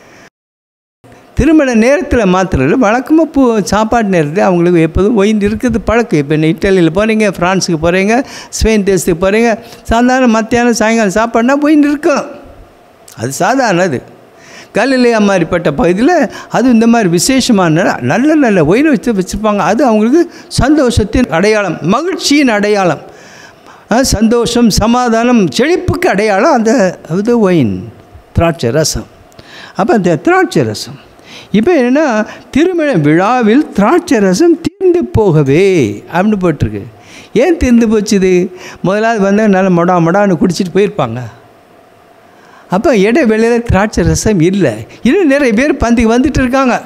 திருமண நேரத்தில் மாத்திரம் இல்லை வழக்கமாக பூ சாப்பாடு நேரத்தில் அவங்களுக்கு எப்போதும் ஒயின் இருக்குது பழக்கம் இப்போ நீ இட்டாலியில் போகிறீங்க ஃப்ரான்ஸுக்கு போகிறீங்க ஸ்பெயின் தேசத்துக்கு போகிறீங்க சாதாரண மத்தியானம் சாயங்காலம் சாப்பாடுனா ஒயின் இருக்கும் அது சாதாரணது கலிலேயா மாதிரிப்பட்ட பகுதியில் அது இந்த மாதிரி விசேஷமான நல்ல நல்ல ஒயின் வச்சு வச்சுருப்பாங்க அது அவங்களுக்கு சந்தோஷத்தின் அடையாளம் மகிழ்ச்சியின் அடையாளம் அஹ் சந்தோஷம் சமாதானம் செழிப்புக்கு அடையாளம் அந்த அது ஒயின் திராட்சை ரசம் அப்போ அந்த திராட்சை ரசம் இப்போ என்னென்னா திருமண விழாவில் திராட்சை ரசம் தீர்ந்து போகவே அப்படின்னு போட்டிருக்கு ஏன் தீர்ந்து போச்சுது முதலாவது வந்து நல்ல மொடா மொடான்னு குடிச்சிட்டு போயிருப்பாங்க அப்போ இடைவெளியில் திராட்சை ரசம் இல்லை இன்னும் நிறைய பேர் பந்திக்கு வந்துட்டு இருக்காங்க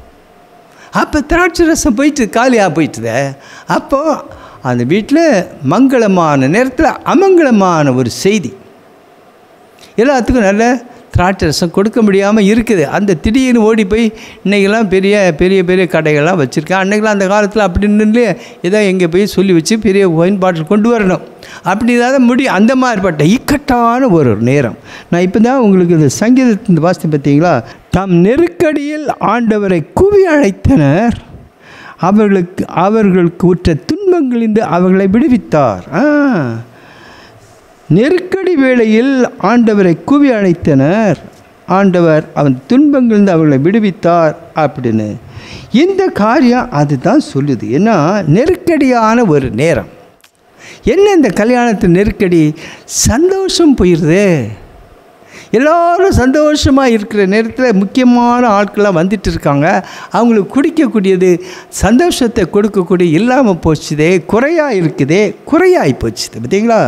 அப்போ திராட்சை ரசம் போயிட்டு காலியாக போயிட்டுதே அப்போது அந்த வீட்டில் மங்களமான நேரத்தில் அமங்கலமான ஒரு செய்தி எல்லாத்துக்கும் நல்ல திராட்சை ரசம் கொடுக்க முடியாமல் இருக்குது அந்த திடீர்னு ஓடி போய் இன்றைக்கெல்லாம் பெரிய பெரிய பெரிய கடைகள்லாம் வச்சுருக்கேன் அன்றைக்கெல்லாம் அந்த காலத்தில் அப்படி நின்று ஏதோ எங்கே போய் சொல்லி வச்சு பெரிய ஒயின் பாட்டில் கொண்டு வரணும் அப்படி தான் முடியும் அந்த மாதிரிப்பட்ட இக்கட்டான ஒரு நேரம் நான் இப்போ தான் உங்களுக்கு இந்த சங்கீதத்தின் வாசித்து பார்த்தீங்களா தம் நெருக்கடியில் ஆண்டவரை குவி அழைத்தனர் அவர்களுக்கு அவர்களுக்கு உற்ற துன்பங்களிலிருந்து அவர்களை விடுவித்தார் ஆ நெருக்கடி வேளையில் ஆண்டவரை குவி அழைத்தனர் ஆண்டவர் அவன் துன்பங்களிலிருந்து அவர்களை விடுவித்தார் அப்படின்னு இந்த காரியம் அதுதான் சொல்லுது ஏன்னா நெருக்கடியான ஒரு நேரம் என்ன இந்த கல்யாணத்து நெருக்கடி சந்தோஷம் போயிடுதே எல்லாரும் சந்தோஷமாக இருக்கிற நேரத்தில் முக்கியமான ஆட்கள்லாம் வந்துட்டு இருக்காங்க அவங்களுக்கு குடிக்கக்கூடியது சந்தோஷத்தை கொடுக்கக்கூடிய இல்லாமல் போச்சுதே குறையாக இருக்குதே குறையாகி போச்சுது பார்த்தீங்களா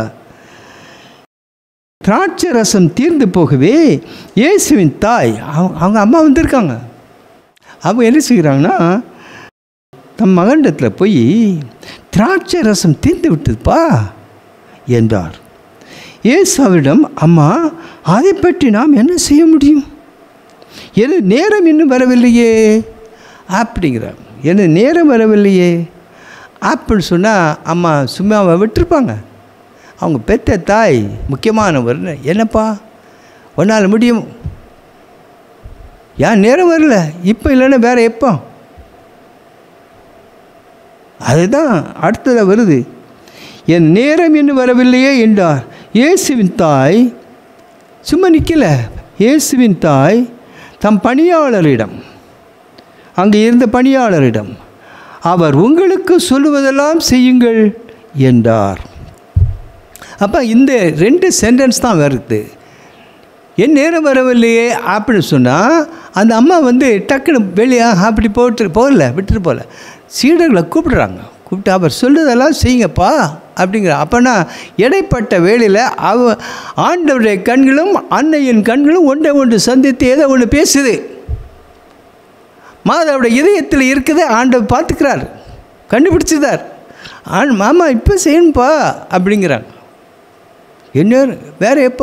திராட்சை ரசம் தீர்ந்து போகவே இயேசுவின் தாய் அவங்க அவங்க அம்மா வந்திருக்காங்க அவங்க என்ன செய்கிறாங்கன்னா தம் மகண்டத்தில் போய் திராட்சை ரசம் தீர்ந்து விட்டதுப்பா என்றார் இயேசு அவரிடம் அம்மா அதை பற்றி நாம் என்ன செய்ய முடியும் எது நேரம் இன்னும் வரவில்லையே அப்படிங்கிறார் என்ன நேரம் வரவில்லையே அப்படின்னு சொன்னால் அம்மா சும்மாவை விட்டுருப்பாங்க அவங்க பெத்த தாய் முக்கியமானவர் என்னப்பா ஒன்றால் முடியும் ஏன் நேரம் வரல இப்போ இல்லைன்னா வேறு எப்போ அதுதான் அடுத்ததாக வருது என் நேரம் இன்னும் வரவில்லையே என்றார் இயேசுவின் தாய் சும்மா நிற்கல இயேசுவின் தாய் தம் பணியாளரிடம் அங்கே இருந்த பணியாளரிடம் அவர் உங்களுக்கு சொல்லுவதெல்லாம் செய்யுங்கள் என்றார் அப்போ இந்த ரெண்டு சென்டென்ஸ் தான் வருது என் நேரம் வரவில்லையே அப்படின்னு சொன்னால் அந்த அம்மா வந்து டக்குன்னு வெளியே அப்படி போட்டு போகல விட்டுட்டு போகல சீடர்களை கூப்பிடுறாங்க கூப்பிட்டு அவர் சொல்லுதெல்லாம் செய்யுங்கப்பா அப்படிங்கிற அப்போனா இடைப்பட்ட வேளையில் அவ ஆண்டவருடைய கண்களும் அன்னையின் கண்களும் ஒன்றை ஒன்று சந்தித்து ஏதோ ஒன்று பேசுது மாதாவுடைய இதயத்தில் இருக்குது ஆண்டவர் பார்த்துக்கிறார் கண்டுபிடிச்சிதார் ஆண் மாமா இப்போ செய்யணும்ப்பா அப்படிங்கிறாங்க என்ன வேறு எப்போ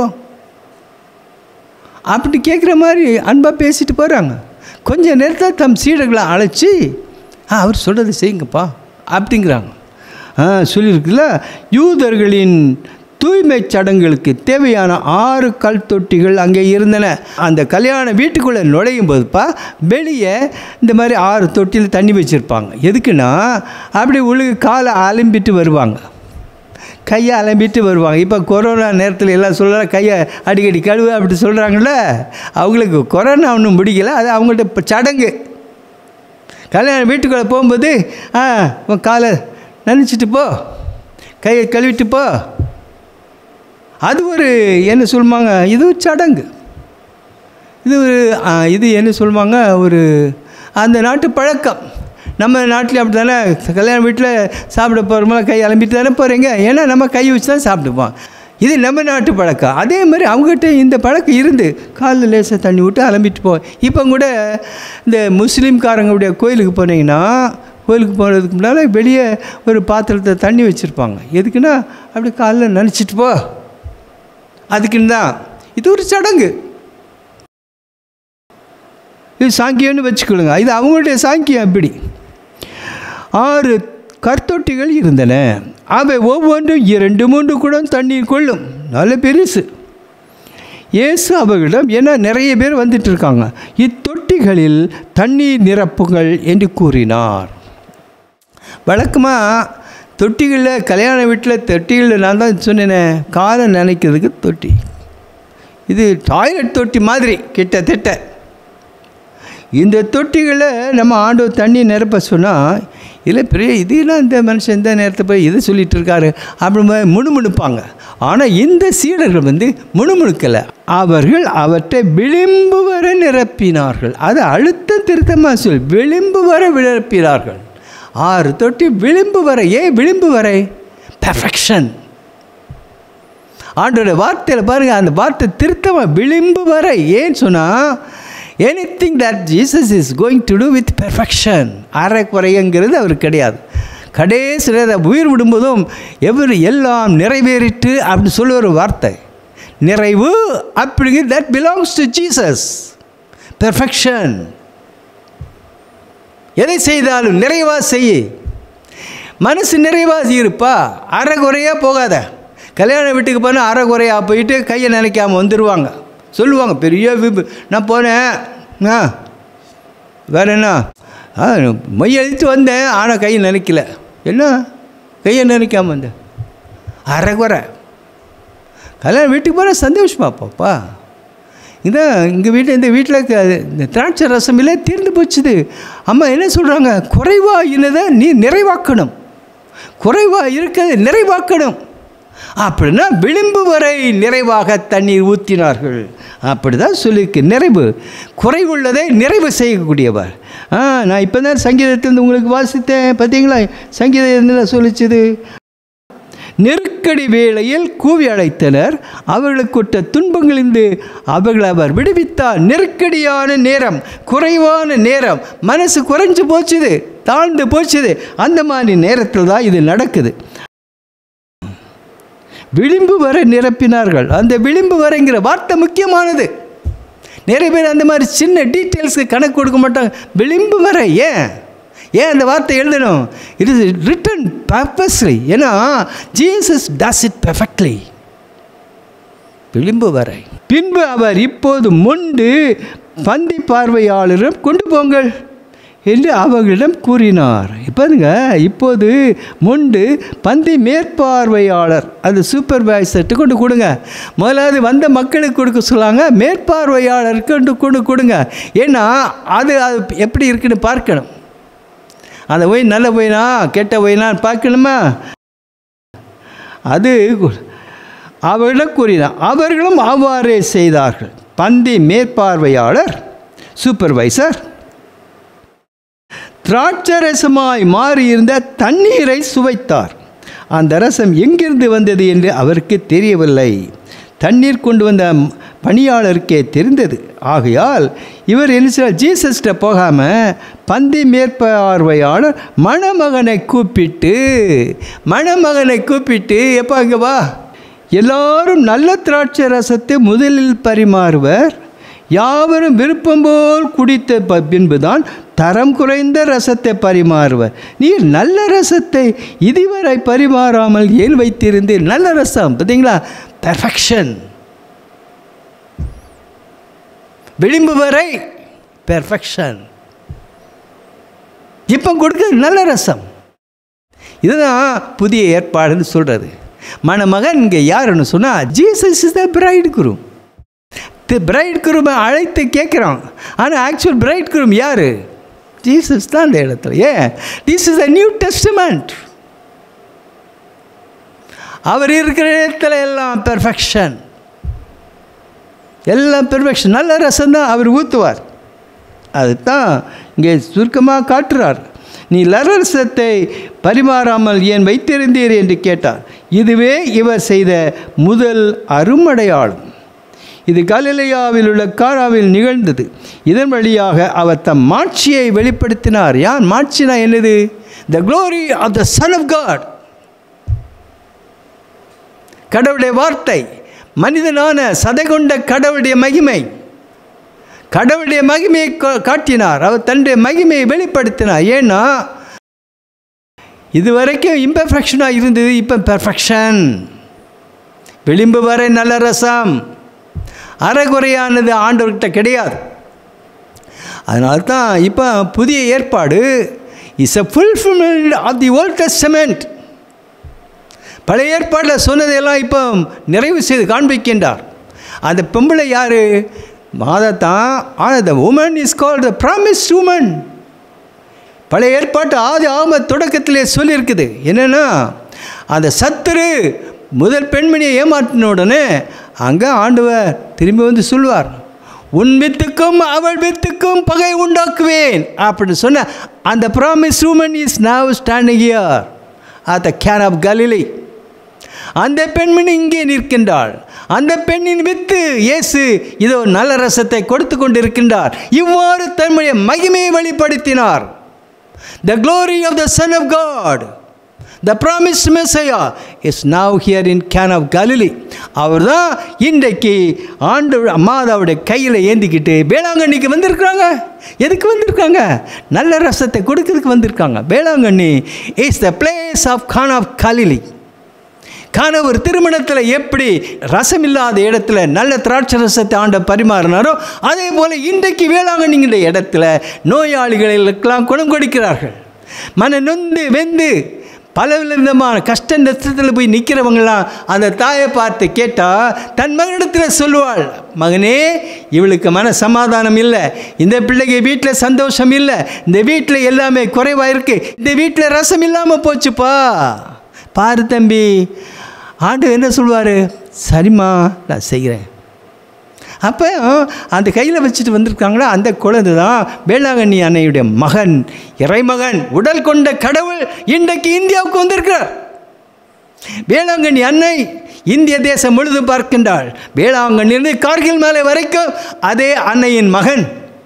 அப்படி கேட்குற மாதிரி அன்பாக பேசிட்டு போகிறாங்க கொஞ்ச நேரத்தில் தம் சீடர்களை அழைச்சி ஆ அவர் சொல்கிறத செய்யுங்கப்பா அப்படிங்கிறாங்க ஆ சொல்லியிருக்குல்ல யூதர்களின் தூய்மை சடங்குகளுக்கு தேவையான ஆறு கல் தொட்டிகள் அங்கே இருந்தன அந்த கல்யாண வீட்டுக்குள்ளே நுழையும் போதுப்பா வெளியே இந்த மாதிரி ஆறு தொட்டியில் தண்ணி வச்சுருப்பாங்க எதுக்குன்னா அப்படி உழுகு காலை அலம்பிட்டு வருவாங்க கையை அலம்பிட்டு வருவாங்க இப்போ கொரோனா நேரத்தில் எல்லாம் சொல்கிற கையை அடிக்கடி கழுவு அப்படி சொல்கிறாங்கல்ல அவங்களுக்கு கொரோனா ஒன்றும் முடிக்கல அது அவங்கள்ட்ட இப்போ சடங்கு கல்யாணம் வீட்டுக்குள்ளே போகும்போது ஆ உன் காலை நினச்சிட்டு போ கையை கழுவிட்டு போ அது ஒரு என்ன சொல்லுவாங்க இது ஒரு சடங்கு இது ஒரு ஆ, இது என்ன சொல்லுவாங்க ஒரு அந்த நாட்டு பழக்கம் நம்ம நாட்டில் அப்படி தானே கல்யாண வீட்டில் சாப்பிட போகிறோம்ல கை அலம்பிட்டு தானே போகிறீங்க ஏன்னா நம்ம கை வச்சு தான் சாப்பிடுவோம் இது நம்ம நாட்டு பழக்கம் அதே மாதிரி அவங்ககிட்ட இந்த பழக்கம் இருந்து காலில் லேசாக தண்ணி விட்டு அலம்பிட்டு போ இப்போ கூட இந்த முஸ்லீம்காரங்களுடைய கோயிலுக்கு போனீங்கன்னா கோயிலுக்கு போகிறதுக்கு முன்னால் வெளியே ஒரு பாத்திரத்தை தண்ணி வச்சுருப்பாங்க எதுக்குன்னா அப்படி காலில் நினச்சிட்டு போ அதுக்குன்னு தான் இது ஒரு சடங்கு இது சாங்கியம்னு வச்சுக்கொள்ளுங்க இது அவங்களுடைய சாங்கியம் அப்படி ஆறு கற்தொட்டிகள் இருந்தன அவை ஒவ்வொன்றும் இரண்டு மூன்று குடம் தண்ணீர் கொள்ளும் நல்ல பெருசு இயேசு அவர்களிடம் ஏன்னா நிறைய பேர் வந்துட்டு இருக்காங்க இத்தொட்டிகளில் தண்ணீர் நிரப்புங்கள் என்று கூறினார் வழக்கமாக தொட்டிகளில் கல்யாண வீட்டில் தொட்டிகளில் நான் தான் சொன்னேனே காலை நினைக்கிறதுக்கு தொட்டி இது டாய்லெட் தொட்டி மாதிரி கிட்டத்தட்ட இந்த தொட்டிகளை நம்ம ஆண்டவர் தண்ணி நிரப்ப சொன்னால் இல்லை பெரிய இதெல்லாம் இந்த மனுஷன் இந்த நேரத்தை போய் இதை சொல்லிட்டு இருக்காரு அப்படி முணுமுணுப்பாங்க ஆனால் இந்த சீடர்கள் வந்து முணுமுணுக்கலை அவர்கள் அவற்றை விளிம்பு வர நிரப்பினார்கள் அது அழுத்தம் திருத்தமாக சொல் விளிம்பு வர நிரப்பினார்கள் ஆறு தொட்டி விளிம்பு வரை ஏன் விளிம்பு வரை பெர்ஃபெக்ஷன் ஆண்டோட வார்த்தையில் பாருங்கள் அந்த வார்த்தை திருத்தமாக விளிம்பு வரை ஏன்னு சொன்னால் anything that Jesus is going to do with perfection அறக்குறைங்கிறது அவருக்கு கிடையாது கடைசியில் அதை உயிர் விடும்போதும் எவர் எல்லாம் நிறைவேறிட்டு அப்படின்னு சொல்ல ஒரு வார்த்தை நிறைவு அப்படிங்க that belongs to Jesus perfection எதை செய்தாலும் நிறைவாக செய்ய மனசு நிறைவாக இருப்பா அறகுறையாக போகாத கல்யாண வீட்டுக்கு போனால் அறகுறையாக போயிட்டு கையை நினைக்காம வந்துடுவாங்க சொல்லுவாங்க பெரிய விபு நான் போனேன் ஆ வேற என்ன ஆ மைய எழுத்து வந்தேன் ஆனால் கையை நினைக்கல என்ன கையை நினைக்காம வந்தேன் அறகுறை கல்யாணம் வீட்டுக்கு போனால் சந்தோஷமா பாப்பா இதான் இங்கே வீட்டில் இந்த வீட்டில் இந்த திராட்சை ரசம் இல்லை தீர்ந்து போச்சுது அம்மா என்ன சொல்கிறாங்க குறைவாக இருந்ததை நீ நிறைவாக்கணும் குறைவாக இருக்கிறது நிறைவாக்கணும் அப்படின்னா விளிம்பு வரை நிறைவாக தண்ணீர் ஊற்றினார்கள் அப்படி தான் சொல்லியிருக்கு நிறைவு குறைவுள்ளதை நிறைவு செய்யக்கூடியவர் ஆ நான் இப்போ தான் சங்கீதத்திலிருந்து உங்களுக்கு வாசித்தேன் பார்த்தீங்களா சங்கீதம் என்ன சொல்லிச்சுது நெருக்கடி வேளையில் கூவி அழைத்தனர் அவர்களுக்குட்ட துன்பங்களிலிருந்து அவர்கள் அவர் விடுவித்தார் நெருக்கடியான நேரம் குறைவான நேரம் மனசு குறைஞ்சு போச்சுது தாழ்ந்து போச்சுது அந்த மாதிரி நேரத்தில் தான் இது நடக்குது விளிம்பு வரை நிரப்பினார்கள் அந்த விளிம்பு வரைங்கிற வார்த்தை முக்கியமானது நிறைய பேர் அந்த மாதிரி சின்ன டீட்டெயில்ஸ்க்கு கணக்கு கொடுக்க மாட்டாங்க விளிம்பு வரை ஏன் ஏன் அந்த வார்த்தை எழுதணும் இட் இஸ் ரிட்டன் பர்பஸ்லி ஏன்னா ஜீசஸ் டஸ் இட் பெர்ஃபெக்ட்லி விளிம்பு வரை பின்பு அவர் இப்போது முண்டு பந்தி பார்வையாளரிடம் கொண்டு போங்கள் என்று அவர்களிடம் கூறினார் இப்போதுங்க இப்போது முண்டு பந்தி மேற்பார்வையாளர் அது சூப்பர்வைசர்ட்டு கொண்டு கொடுங்க முதலாவது வந்த மக்களுக்கு கொடுக்க சொல்லாங்க மேற்பார்வையாளருக்கு கொண்டு கொண்டு கொடுங்க ஏன்னா அது அது எப்படி இருக்குன்னு பார்க்கணும் அந்த ஒய் நல்ல ஒயினா கெட்ட ஒயினான்னு பார்க்கணுமா அது அவர்களிடம் கூறினார் அவர்களும் அவ்வாறே செய்தார்கள் பந்தி மேற்பார்வையாளர் சூப்பர்வைசர் திராட்சரசமாய் மாறியிருந்த தண்ணீரை சுவைத்தார் அந்த ரசம் எங்கிருந்து வந்தது என்று அவருக்கு தெரியவில்லை தண்ணீர் கொண்டு வந்த பணியாளருக்கே தெரிந்தது ஆகையால் இவர் என்ன செய்ய ஜீசஸ்கிட்ட போகாமல் பந்தி மேற்பார்வையாளர் மணமகனை கூப்பிட்டு மணமகனை கூப்பிட்டு எப்போ அங்கே வா எல்லாரும் நல்ல திராட்சை ரசத்தை முதலில் பரிமாறுவர் யாவரும் விருப்பம் போல் குடித்த ப- பின்புதான் தரம் குறைந்த ரசத்தை பரிமாறுவர் நீர் நல்ல ரசத்தை இதுவரை பரிமாறாமல் ஏன் வைத்திருந்தீர் நல்ல ரசம் பார்த்தீங்களா பெர்ஃபெக்ஷன் விளிம்பு வரை பெர்ஃபெக்ஷன் இப்போ கொடுக்க நல்ல ரசம் இதுதான் புதிய ஏற்பாடுன்னு சொல்கிறது மணமகன் இங்கே யாருன்னு சொன்னால் Jesus is the bridegroom the bride குருமை அழைத்து கேட்குறான் ஆனால் ஆக்சுவல் பிரைட் குரும் யார் ஜீசஸ் தான் அந்த இடத்துல ஏன் this is a new testament அவர் இருக்கிற இடத்துல எல்லாம் பெர்ஃபெக்ஷன் எல்லாம் பெர்ஃபெக்ஷன் நல்ல ரசம் தான் அவர் ஊற்றுவார் அதுதான் இங்கே சுருக்கமாக காட்டுறார் நீ லரசத்தை பரிமாறாமல் ஏன் வைத்திருந்தீர் என்று கேட்டார் இதுவே இவர் செய்த முதல் அருமடையாளம் இது கலிலேயாவில் உள்ள காராவில் நிகழ்ந்தது இதன் வழியாக அவர் தம் மாட்சியை வெளிப்படுத்தினார் யார் மாட்சினா என்னது the glory of the son of God கடவுளுடைய வார்த்தை மனிதனான சதை கொண்ட கடவுளுடைய மகிமை கடவுளுடைய மகிமையை கா- காட்டினார் அவர் தன்னுடைய மகிமையை வெளிப்படுத்தினார் ஏன்னா இது வரைக்கும் இம்பர்ஃபெக்ஷனாக இருந்தது இப்போ பெர்ஃபெக்ஷன் விளிம்பு வரை நல்ல ரசம் அறகுறையானது ஆண்டவர்கிட்ட கிடையாது அதனால தான் இப்போ புதிய ஏற்பாடு is a fulfilment of the old testament பழைய ஏற்பாட்டில் சொன்னதையெல்லாம் இப்போ நிறைவு செய்து காண்பிக்கின்றார் அந்த பொம்பளை யார் மாதத்தான் ஆனால் the woman is call the promise woman பழைய ஏற்பாட்டு ஆதி ஆம தொடக்கத்திலே சொல்லியிருக்குது என்னென்னா அந்த சத்துரு முதல் பெண்மணியை ஏமாற்றின உடனே அங்கே ஆண்டவர் திரும்பி வந்து சொல்லுவார் உன் வித்துக்கும் அவள் வித்துக்கும் பகை உண்டாக்குவேன் அப்படின்னு சொன்ன அந்த promise woman is now standing here at the can of Galilee அந்த பெண்மணி இங்கே நிற்கின்றாள் அந்த பெண்ணின் வித்து இயேசு இதோ நல்ல ரசத்தை கொடுத்து கொண்டிருக்கின்றார் இவ்வாறு தன்னுடைய மகிமையை வெளிப்படுத்தினார் த glory of the son of god the promised messiah is now here in can of galilee அவர் தான் இன்றைக்கு ஆண்டு மாதாவுடைய கையில் ஏந்திக்கிட்டு வேளாங்கண்ணிக்கு வந்திருக்கிறாங்க எதுக்கு வந்திருக்காங்க நல்ல ரசத்தை கொடுக்கறதுக்கு வந்திருக்காங்க Velankanni is the place of Cana of Galilee கணவர் திருமணத்தில் எப்படி ரசம் இல்லாத இடத்துல நல்ல திராட்சை ரசத்தை ஆண்ட பரிமாறினாரோ அதே போல் இன்றைக்கு வேளாங்கண்ணிங்கிற இடத்துல நோயாளிகளுக்கெல்லாம் குணம் கொடுக்கிறார்கள் மன நொந்து வெந்து பல விதமான கஷ்ட நஷ்டத்தில் போய் நிற்கிறவங்களாம் அந்த தாயை பார்த்து கேட்டால் தன் மகனிடத்தில் சொல்லுவாள் மகனே இவளுக்கு மன சமாதானம் இல்லை இந்த பிள்ளைக்கு வீட்டில் சந்தோஷம் இல்லை இந்த வீட்டில் எல்லாமே குறைவாக இருக்குது இந்த வீட்டில் ரசம் இல்லாமல் போச்சுப்பா பாரு தம்பி ஆண்டு என்ன சொல்லுவார் சரிம்மா நான் செய்கிறேன் அப்போ அந்த கையில் வச்சுட்டு வந்திருக்காங்களா அந்த குழந்தை தான் வேளாங்கண்ணி அன்னையுடைய மகன் இறைமகன் உடல் கொண்ட கடவுள் இன்றைக்கு இந்தியாவுக்கு வந்திருக்கிறார் வேளாங்கண்ணி அன்னை இந்திய தேசம் முழுதும் பார்க்கின்றாள் வேளாங்கண்ணிலிருந்து கார்கில் மேலே வரைக்கும் அதே அன்னையின் மகன்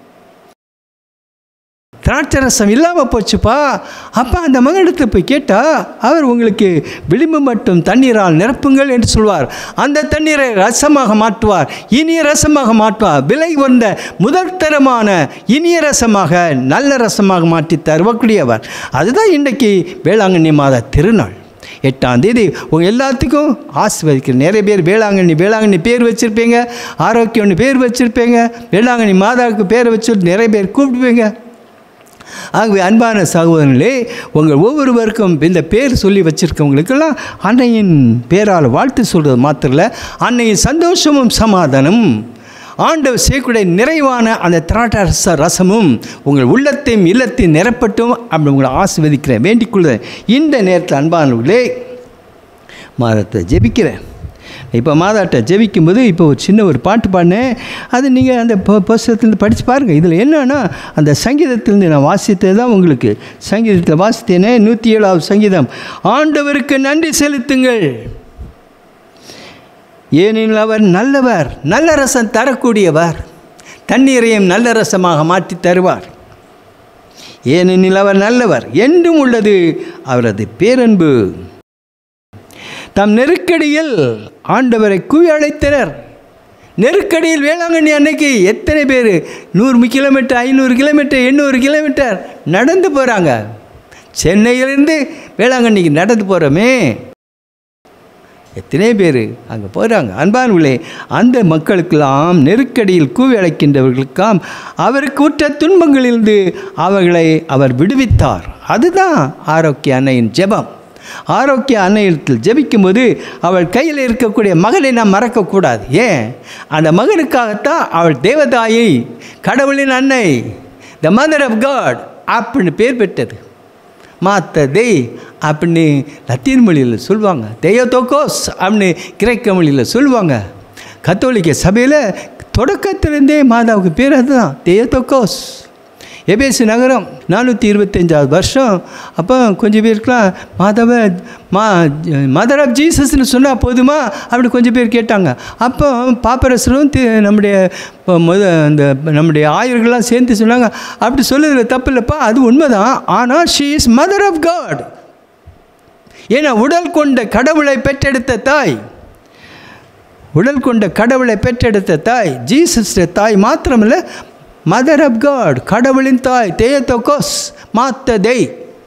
திராட்சை ரசம் இல்லாமல் போச்சுப்பா அப்போ அந்த மகனிடத்தில் போய் கேட்டால் அவர் உங்களுக்கு விளிம்பு மட்டும் தண்ணீரால் நிரப்புங்கள் என்று சொல்வார் அந்த தண்ணீரை ரசமாக மாற்றுவார் இனிய ரசமாக மாற்றுவார் விலை வந்த முதல் தரமான இனிய ரசமாக நல்ல ரசமாக மாற்றி தருவக்கூடியவர் அதுதான் இன்றைக்கு வேளாங்கண்ணி மாத திருநாள் எட்டாம் தேதி உங்கள் எல்லாத்துக்கும் ஆசீர்வதிக்கிற நிறைய பேர் வேளாங்கண்ணி வேளாங்கண்ணி பேர் வச்சுருப்பீங்க ஆரோக்கியம்னு பேர் வச்சுருப்பீங்க வேளாங்கண்ணி மாதாவுக்கு பேர் வச்சு நிறைய பேர் கூப்பிடுவீங்க ஆகவே அன்பான சகோதரர்களே உங்கள் ஒவ்வொருவருக்கும் இந்த பேர் சொல்லி வச்சுருக்கவங்களுக்கெல்லாம் அன்னையின் பேரால் வாழ்த்து சொல்கிறது மாத்திரம் இல்லை அன்னையின் சந்தோஷமும் சமாதானமும் ஆண்டவர் செய்யக்கூடிய நிறைவான அந்த திராட்டரச ரசமும் உங்கள் உள்ளத்தையும் இல்லத்தையும் நிரப்பட்டும் அப்படி உங்களை ஆசிர்வதிக்கிறேன் வேண்டிக் கொள்கிறேன் இந்த நேரத்தில் அன்பானவர்களே மாதத்தை ஜெபிக்கிறேன் இப்போ மாதாட்ட ஜெபிக்கும்போது இப்போ ஒரு சின்ன ஒரு பாட்டு பாடினேன் அது நீங்கள் அந்த பு- புஸ்தகத்திலிருந்து படித்து பாருங்கள் இதில் என்னன்னா அந்த சங்கீதத்திலிருந்து நான் வாசித்தது தான் உங்களுக்கு சங்கீதத்தில் வாசித்தேனே நூற்றி ஏழாவது சங்கீதம் ஆண்டவருக்கு நன்றி செலுத்துங்கள் ஏனெனில் அவர் நல்லவர் நல்ல ரசம் தரக்கூடியவர் தண்ணீரையும் நல்ல ரசமாக மாற்றி தருவார் ஏனெனில் அவர் நல்லவர் என்றும் உள்ளது அவரது பேரன்பு தம் நெருக்கடியில் ஆண்டவரை கூவி அழைத்தனர் நெருக்கடியில் வேளாங்கண்ணி அன்னைக்கு எத்தனை பேர் நூறு கிலோமீட்டர் ஐநூறு கிலோமீட்டர் எண்ணூறு கிலோமீட்டர் நடந்து போகிறாங்க சென்னையிலேருந்து வேளாங்கண்ணிக்கு நடந்து போகிறோமே எத்தனை பேர் அங்கே போகிறாங்க அன்பானுள்ளே அந்த மக்களுக்கெல்லாம் நெருக்கடியில் கூவி அழைக்கின்றவர்களுக்காம் அவருக்கு உற்ற துன்பங்களிலிருந்து அவர்களை அவர் விடுவித்தார் அதுதான் ஆரோக்கிய அன்னையின் ஜெபம் ஆரோக்கிய அன்னையிடத்தில் ஜெபிக்கும்போது அவள் கையில் இருக்கக்கூடிய மகனை நாம் மறக்கக்கூடாது ஏன் அந்த மகனுக்காகத்தான் அவள் தேவதாயை கடவுளின் அன்னை த மதர் ஆஃப் காட் அப்படின்னு பேர் பெற்றது மாத்த தெய் அப்படின்னு லத்தீன் மொழியில் சொல்லுவாங்க தெய்யத்தோக்கோஸ் அப்படின்னு கிரேக்க மொழியில் சொல்லுவாங்க கத்தோலிக்க சபையில் தொடக்கத்திலேருந்தே மாதாவுக்கு பேர் அதுதான் தெய்யத்தோக்கோஸ் எபேசு நகரம் நானூற்றி இருபத்தஞ்சாவது வருஷம் அப்போ கொஞ்சம் பேருக்குலாம் மாதவ மா மதர் ஆஃப் ஜீசஸ்னு சொன்னால் போதுமா அப்படி கொஞ்சம் பேர் கேட்டாங்க அப்போ பாப்பரசரும் தி- நம்முடைய இப்போ முத அந்த நம்முடைய ஆயர்கள்லாம் சேர்ந்து சொன்னாங்க அப்படி சொல்லுறதுல தப்பு இல்லைப்பா அது உண்மைதான் ஆனால் she is mother of God ஏன்னா உடல் கொண்ட கடவுளை பெற்றெடுத்த தாய் உடல் கொண்ட கடவுளை பெற்றெடுத்த தாய் ஜீசஸ் தாய் மாத்திரமில்ல மதர் ஆஃப் காட் கடவுளின் தாய் தேயத்தோகோஸ் மாத்த தெய்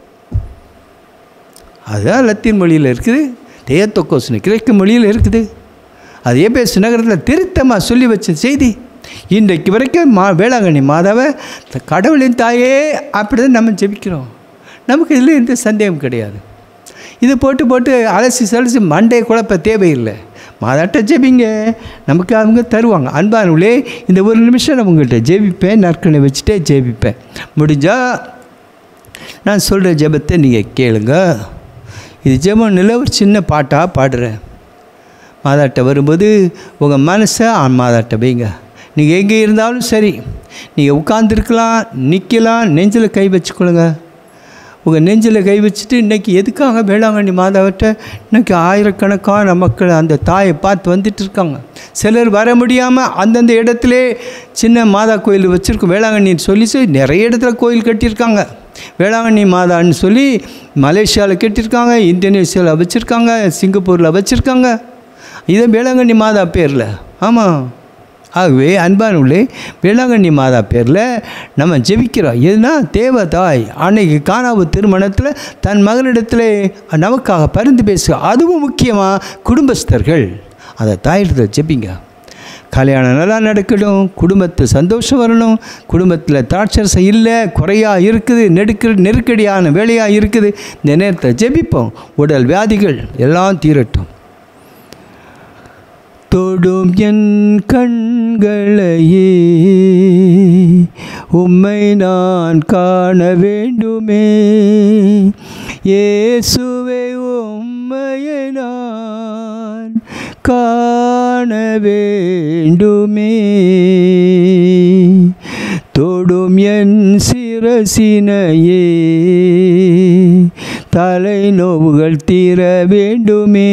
அதுதான் லத்தீன் மொழியில் இருக்குது தேயத்தோக்கோஸ்னு கிரேக்க மொழியில் இருக்குது அது ஏபேஸ் நகரத்தில் திருத்தமாக சொல்லி வச்ச செய்தி இன்றைக்கு வரைக்கும் மா வேளாங்கண்ணி மாதாவை த- கடவுளின் தாயே அப்படி தான் நம்ம ஜெபிக்கிறோம் நமக்கு இதில் எந்த சந்தேகம் கிடையாது இது போட்டு போட்டு அலசி சலசி மண்டையை குழப்ப தேவையில்லை மாதாட்ட ஜெபிங்க நமக்கு அவங்க தருவாங்க அன்பானவளே இந்த ஒரு நிமிஷம் நான் உங்கள்கிட்ட ஜெபிப்பேன் நற்கனை வச்சுட்டே ஜெபிப்பேன் முடிஞ்சால் நான் சொல்கிற ஜெபத்தை நீங்கள் கேளுங்க இது ஜெபம் நில ஒரு சின்ன பாட்டாக பாடுறேன் மாதாட்ட வரும்போது உங்கள் மனசை ஆ மாதாட்ட வைங்க நீங்கள் எங்கே இருந்தாலும் சரி நீங்கள் உட்காந்துருக்கலாம் நிற்கலாம் நெஞ்சில் கை வச்சுக்கொள்ளுங்க உங்கள் நெஞ்சில் கை வச்சுட்டு இன்றைக்கி எதுக்காக வேளாங்கண்ணி மாதாவிட்ட இன்றைக்கி ஆயிரக்கணக்கான மக்கள் அந்த தாயை பார்த்து வந்துட்டு இருக்காங்க சிலர் வர முடியாமல் அந்தந்த இடத்துல சின்ன மாதா கோயில் வச்சுருக்கோம் வேளாங்கண்ணின்னு சொல்லி சொல்லி நிறைய இடத்துல கோயில் கட்டியிருக்காங்க வேளாங்கண்ணி மாதான்னு சொல்லி மலேசியாவில் கட்டியிருக்காங்க இந்தோனேஷியாவில் வச்சுருக்காங்க சிங்கப்பூரில் வச்சுருக்காங்க இதை வேளாங்கண்ணி மாதா பேரில் ஆமாம் ஆகவே அன்பானுள்ளே வேளாங்கண்ணி மாதா பேரில் நம்ம ஜெபிக்கிறோம் எதுனா தேவதாய் அன்னைக்கு காணாவு திருமணத்தில் தன் மகனிடத்தில் நமக்காக பரிந்து பேச அதுவும் முக்கியமாக குடும்பஸ்தர்கள் அதை தாயிடத்தில் ஜெபிங்க கல்யாணம் நல்லா நடக்கணும் குடும்பத்தில் சந்தோஷம் வரணும் குடும்பத்தில் திராட்சரசம் இல்லை குறையாக இருக்குது நெருக்க நெருக்கடியான வேலையாக இருக்குது இந்த நேரத்தில் ஜெபிப்போம் உடல் வியாதிகள் எல்லாம் தீரட்டும் தொடும் என் கண்களையே உம்மை நான் காண வேண்டுமே இயேசுவே உம்மையை நான் காண வேண்டுமே தொடும் என் சிரசினையே தலை நோவுகள் தீர வேண்டுமே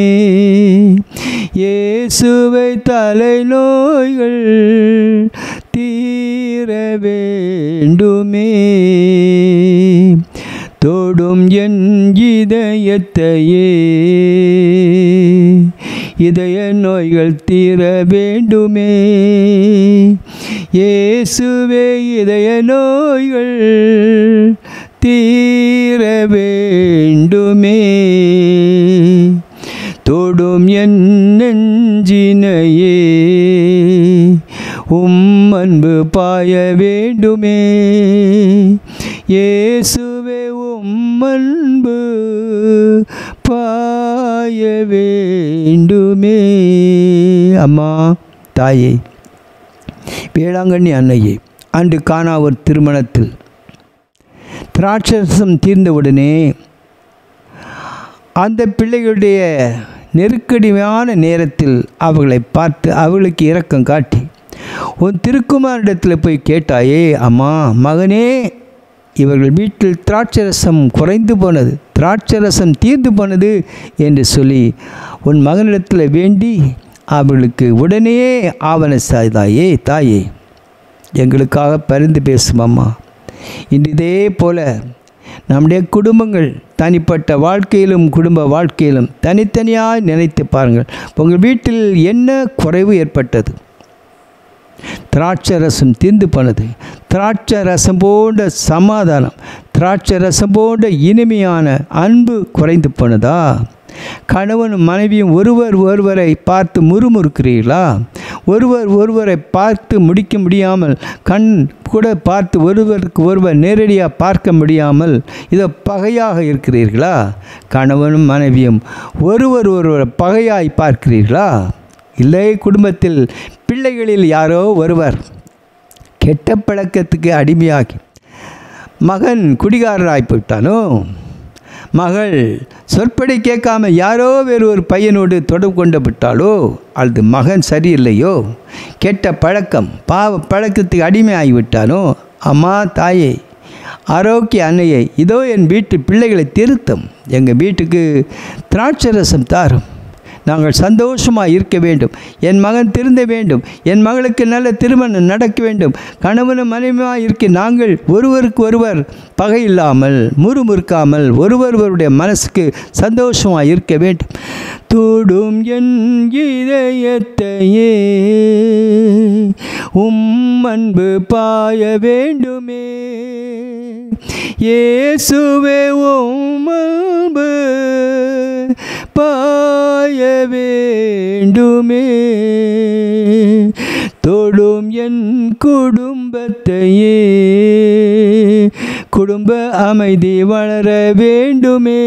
இயேசுவை தலை நோய்கள் தீர வேண்டுமே தொடும் என் இதயத்தையே இதய நோய்கள் தீர வேண்டுமே இயேசுவே இதய நோய்கள் தீர வேண்டுமே தொடும் என் நெஞ்சினையே உம் அன்பு பாய வேண்டுமே இயேசுவே உம் அன்பு பாய வேண்டுமே அம்மா தாயே வேளாங்கண்ணி அன்னையே அன்று காணா ஒரு திருமணத்தில் திராட்சரசம் தீர்ந்தவுடனே அந்த பிள்ளைகளுடைய நெருக்கடியான நேரத்தில் அவர்களை பார்த்து அவர்களுக்கு இரக்கம் காட்டி உன் திருக்குமாரிடத்தில் போய் கேட்டாயே அம்மா மகனே இவர்கள் வீட்டில் திராட்சரசம் குறைந்து போனது திராட்சரசம் தீர்ந்து போனது என்று சொல்லி உன் மகனிடத்தில் வேண்டி அவர்களுக்கு உடனே ஆவண செய்தாயே தாயே எங்களுக்காக பரிந்து பேசும் அம்மா இன்று இதே போல நம்முடைய குடும்பங்கள் தனிப்பட்ட வாழ்க்கையிலும் குடும்ப வாழ்க்கையிலும் தனித்தனியாக நினைத்து பாருங்கள் உங்கள் வீட்டில் என்ன குறைவு ஏற்பட்டது திராட்சை ரசம் தீர்ந்து போனது திராட்சை ரசம் போன்ற சமாதானம் திராட்சை ரசம் போன்ற இனிமையான அன்பு குறைந்து போனதா கணவனும் மனைவியும் ஒருவர் ஒருவரை பார்த்து முறுமுறுக்கிறீர்களா ஒருவர் ஒருவரை பார்த்து முடிக்க முடியாமல் கண் கூட பார்த்து ஒருவருக்கு ஒருவர் நேரடியாக பார்க்க முடியாமல் இதோ பகையாக இருக்கிறீர்களா கணவனும் மனைவியும் ஒருவர் ஒருவர் பகையாய் பார்க்கிறீர்களா இல்லை குடும்பத்தில் பிள்ளைகளில் யாரோ ஒருவர் கெட்ட பழக்கத்துக்கு அடிமையாகி மகன் குடிகாரராய் போயிட்டானோ மகள் சொற்படி கேட்காம யாரோ வேறு ஒரு பையனோடு தொடர்பு கொண்டு விட்டாலோ அல்லது மகன் சரியில்லையோ கெட்ட பழக்கம் பாவ பழக்கத்துக்கு அடிமை ஆகிவிட்டானோ அம்மா தாயே ஆரோக்கிய அன்னையை இதோ என் வீட்டு பிள்ளைகளை திருத்தும் எங்கள் வீட்டுக்கு திராட்சரசம் தாரும் நாங்கள் சந்தோஷமாக இருக்க வேண்டும் என் மகன் திருந்த வேண்டும் என் மகளுக்கு நல்ல திருமணம் நடக்க வேண்டும் கணவனும் மனைவியாக இருக்க நாங்கள் ஒருவருக்கு ஒருவர் பகை இல்லாமல் முறுமுறுக்காமல் ஒருவருவருடைய மனசுக்கு சந்தோஷமாக இருக்க வேண்டும் தூடும் என் இதயத்தையே உம் அன்பு பாய வேண்டுமே இயேசுவே உம் அன்பு பாய வேண்டுமே தொடும் என் குடும்பத்தையே குடும்ப அமைதி வளர வேண்டுமே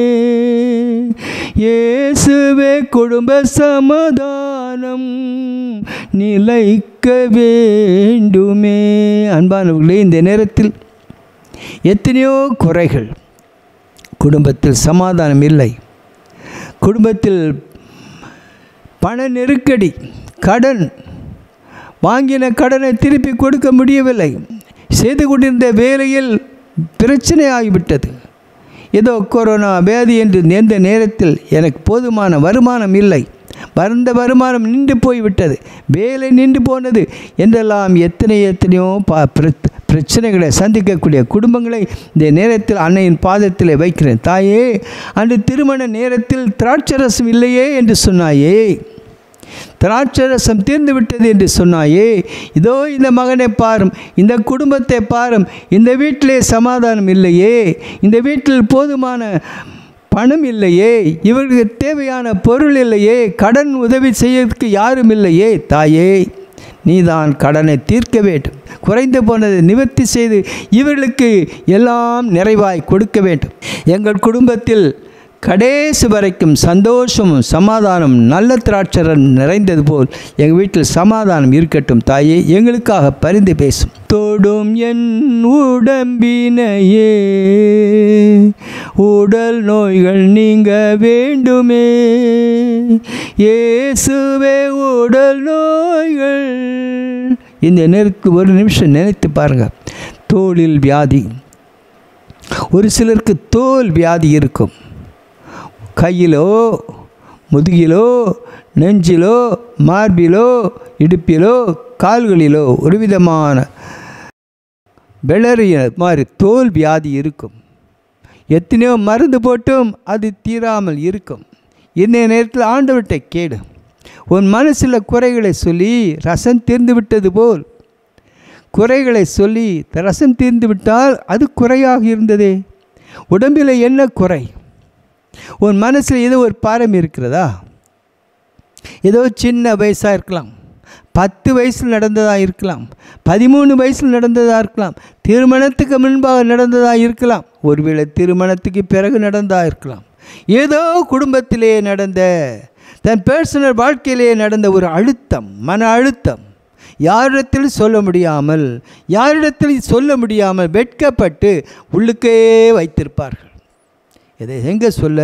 இயேசுவே குடும்ப சமாதானம் நிலைக்க வேண்டுமே அன்பானவர்களே இந்த நேரத்தில் எத்தனையோ குறைகள் குடும்பத்தில் சமாதானம் இல்லை குடும்பத்தில் பண நெருக்கடி கடன் வாங்கின கடனை திருப்பி கொடுக்க முடியவில்லை செய்து கொண்டிருந்த வேலையில் பிரச்சனை ஆகிவிட்டது ஏதோ கொரோனா வியாதி என்று நேர்ந்த நேரத்தில் எனக்கு போதுமான வருமானம் இல்லை வந்த வருமானம் நின்று போய்விட்டது வேலை நின்று போனது என்றெல்லாம் எத்தனை எத்தனையோ பா பிர- பிரச்சனைகளை சந்திக்கக்கூடிய குடும்பங்களை இந்த நேரத்தில் அன்னையின் பாதத்தில் வைக்கிறேன் தாயே அன்று திருமண நேரத்தில் திராட்சரசம் இல்லையே என்று சொன்னாயே திராட்சரசம் தீர்ந்து விட்டது என்று சொன்னாயே இதோ இந்த மகனை பாரும் இந்த குடும்பத்தை பாரும் இந்த வீட்டிலே சமாதானம் இல்லையே இந்த வீட்டில் போதுமான பணம் இல்லையே இவர்களுக்கு தேவையான பொருள் இல்லையே கடன் உதவி செய்யறதுக்கு யாரும் இல்லையே தாயே நீதான் கடனை தீர்க்க வேண்டும் குறைந்து போனதை நிவர்த்தி செய்து இவர்களுக்கு எல்லாம் நிறைவாய் கொடுக்க வேண்டும் எங்கள் குடும்பத்தில் கடைசி வரைக்கும் சந்தோஷமும் சமாதானம் நல்ல திராட்சரம் நிறைந்தது போல் எங்கள் வீட்டில் சமாதானம் இருக்கட்டும் தாயே எங்களுக்காக பரிந்து பேசும் தொடும் என் உடம்பினையே உடல் நோய்கள் நீங்க வேண்டுமே இயேசுவே உடல் நோய்கள் இந்த நேரத்துக்கு ஒரு நிமிஷம் நினைத்து பாருங்க தோளில் வியாதி ஒரு சிலருக்கு தோல் வியாதி இருக்கும் கையிலோ முதுகிலோ நெஞ்சிலோ மார்பிலோ இடுப்பிலோ கால்களிலோ ஒரு விதமான வெளறிய மாதிரி தோல் வியாதி இருக்கும் எத்தனையோ மருந்து போட்டும் அது தீராமல் இருக்கும் இந்த நேரத்தில் ஆண்டவர்கிட்ட கேடு உன் மனசில் குறைகளை சொல்லி ரசம் தீர்ந்து விட்டது போல் குறைகளை சொல்லி ரசம் தீர்ந்து விட்டால் அது குறையாக இருந்ததே உடம்பில் என்ன குறை உன் மனசில் ஏதோ ஒரு பாரம் இருக்கிறதா ஏதோ சின்ன வயசாக இருக்கலாம் பத்து வயசில் நடந்ததாக இருக்கலாம் பதிமூணு வயசில் நடந்ததாக இருக்கலாம் திருமணத்துக்கு முன்பாக நடந்ததாக இருக்கலாம் ஒருவேளை திருமணத்துக்கு பிறகு நடந்ததாக இருக்கலாம் ஏதோ குடும்பத்திலே நடந்த தன் பர்சனல் வாழ்க்கையிலே நடந்த ஒரு அழுத்தம் மன அழுத்தம் யாரிடத்தில் சொல்ல முடியாமல் யாரிடத்தில் சொல்ல முடியாமல் வெட்கப்பட்டு உள்ளுக்கே வைத்திருப்பார்கள் இதை எங்கே சொல்ல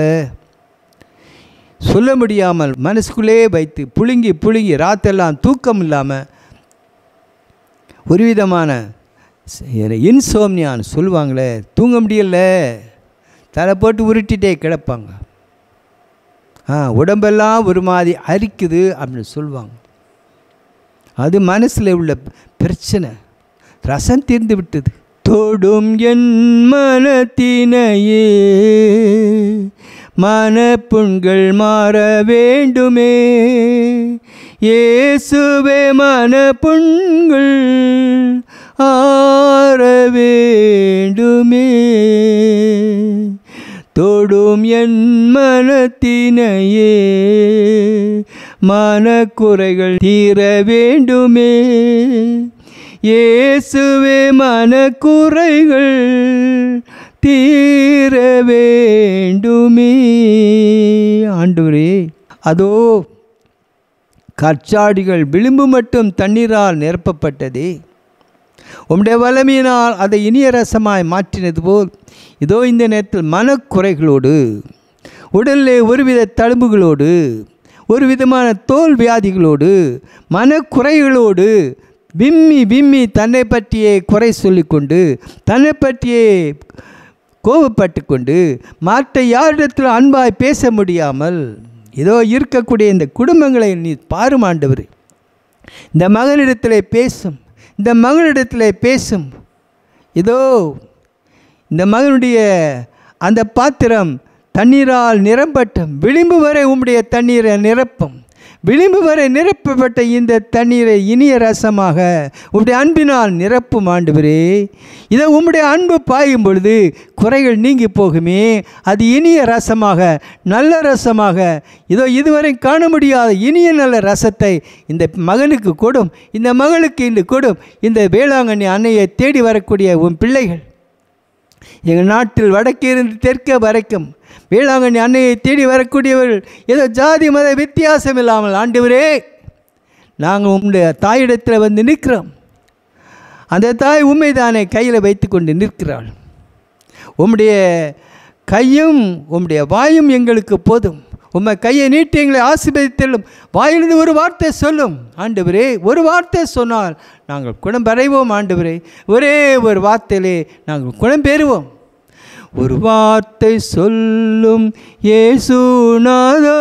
சொல்ல முடியாமல் மனசுக்குள்ளே வைத்து புழுங்கி புழுங்கி ராத்தெல்லாம் தூக்கம் இல்லாமல் ஒரு விதமான இன்சோம்னியான்னு சொல்லுவாங்களே தூங்க முடியல தலை போட்டு உருட்டிட்டே கிடப்பாங்க ஆ உடம்பெல்லாம் ஒரு மாதிரி அரிக்குது அப்படின்னு சொல்லுவாங்க அது மனசில் உள்ள பிரச்சனை ரசம் தீர்ந்து விட்டது தொடும் என் மனத்தினையே மனப்புண்கள் மாற வேண்டுமே இயேசுவே மனப்புண்கள் ஆற வேண்டுமே தொடும் என் மனத்தினையே மனக்குறைகள் தீர வேண்டுமே இயேசுவே மனக்குறைகள் தீர வேண்டுமே ஆண்டவரே அதோ கற்சாடிகள் விளிம்பு மட்டும் தண்ணீரால் நிரப்பப்பட்டதே உம்முடைய வல்லமையினால் அதை இனிய ரசமாய் மாற்றினது போல் இதோ இந்த நேரத்தில் மனக்குறைகளோடு உடலிலே ஒருவித தழும்புகளோடு ஒரு விதமான தோல் வியாதிகளோடு மனக்குறைகளோடு விம்மி விம்மி தன்னை பற்றியே குறை சொல்லிக்கொண்டு தன்னை பற்றியே கோபப்பட்டு கொண்டு மற்ற யாரிடத்தில் அன்பாய் பேச முடியாமல் ஏதோ இருக்கக்கூடிய இந்த குடும்பங்களை நீ பாருமாண்டவர் இந்த மகனிடத்தில் பேசும் இந்த மகனிடத்தில் பேசும் இதோ இந்த மகனுடைய அந்த பாத்திரம் தண்ணீரால் நிரம்பட்டும் விளிம்பு வரை உம்முடைய தண்ணீரை நிரப்பும் விளிம்பு வரை நிரப்பப்பட்ட இந்த தண்ணீரை இனிய ரசமாக உம்முடைய அன்பினால் நிரப்பும் ஆண்டவரே இதை உம்முடைய அன்பு பாயும் பொழுது குறைகள் நீங்கி போகுமே அது இனிய ரசமாக நல்ல ரசமாக இதோ இதுவரை காண முடியாத இனிய நல்ல ரசத்தை இந்த மகனுக்கு கொடும் இந்த மகளுக்கு இன்று கொடும் இந்த வேளாங்கண்ணி அன்னையை தேடி வரக்கூடிய உன் பிள்ளைகள் எங்கள் நாட்டில் வடக்கே இருந்து தெற்கே வரைக்கும் வேளாங்கண்ணி அன்னையை தேடி வரக்கூடியவர்கள் ஏதோ ஜாதி மத வித்தியாசம் இல்லாமல் ஆண்டவரே நாங்கள் உம்முடைய தாயிடத்தில் வந்து நிற்கிறோம் அந்த தாய் உண்மைதானே கையில் வைத்து கொண்டு நிற்கிறாள் உம்முடைய கையும் உம்முடைய வாயும் எங்களுக்கு போதும் உம்மை கையை நீட்டி எங்களை ஆசீர்வதித்தலும் வாயிலிருந்து ஒரு வார்த்தை சொல்லும் ஆண்டவரே ஒரு வார்த்தை சொன்னால் நாங்கள் குணம் பெறைவோம் ஆண்டவரே ஒரே ஒரு வார்த்தையிலே நாங்கள் குணம் பெறுவோம் ஒரு வார்த்தை சொல்லும் ஏசுநாதா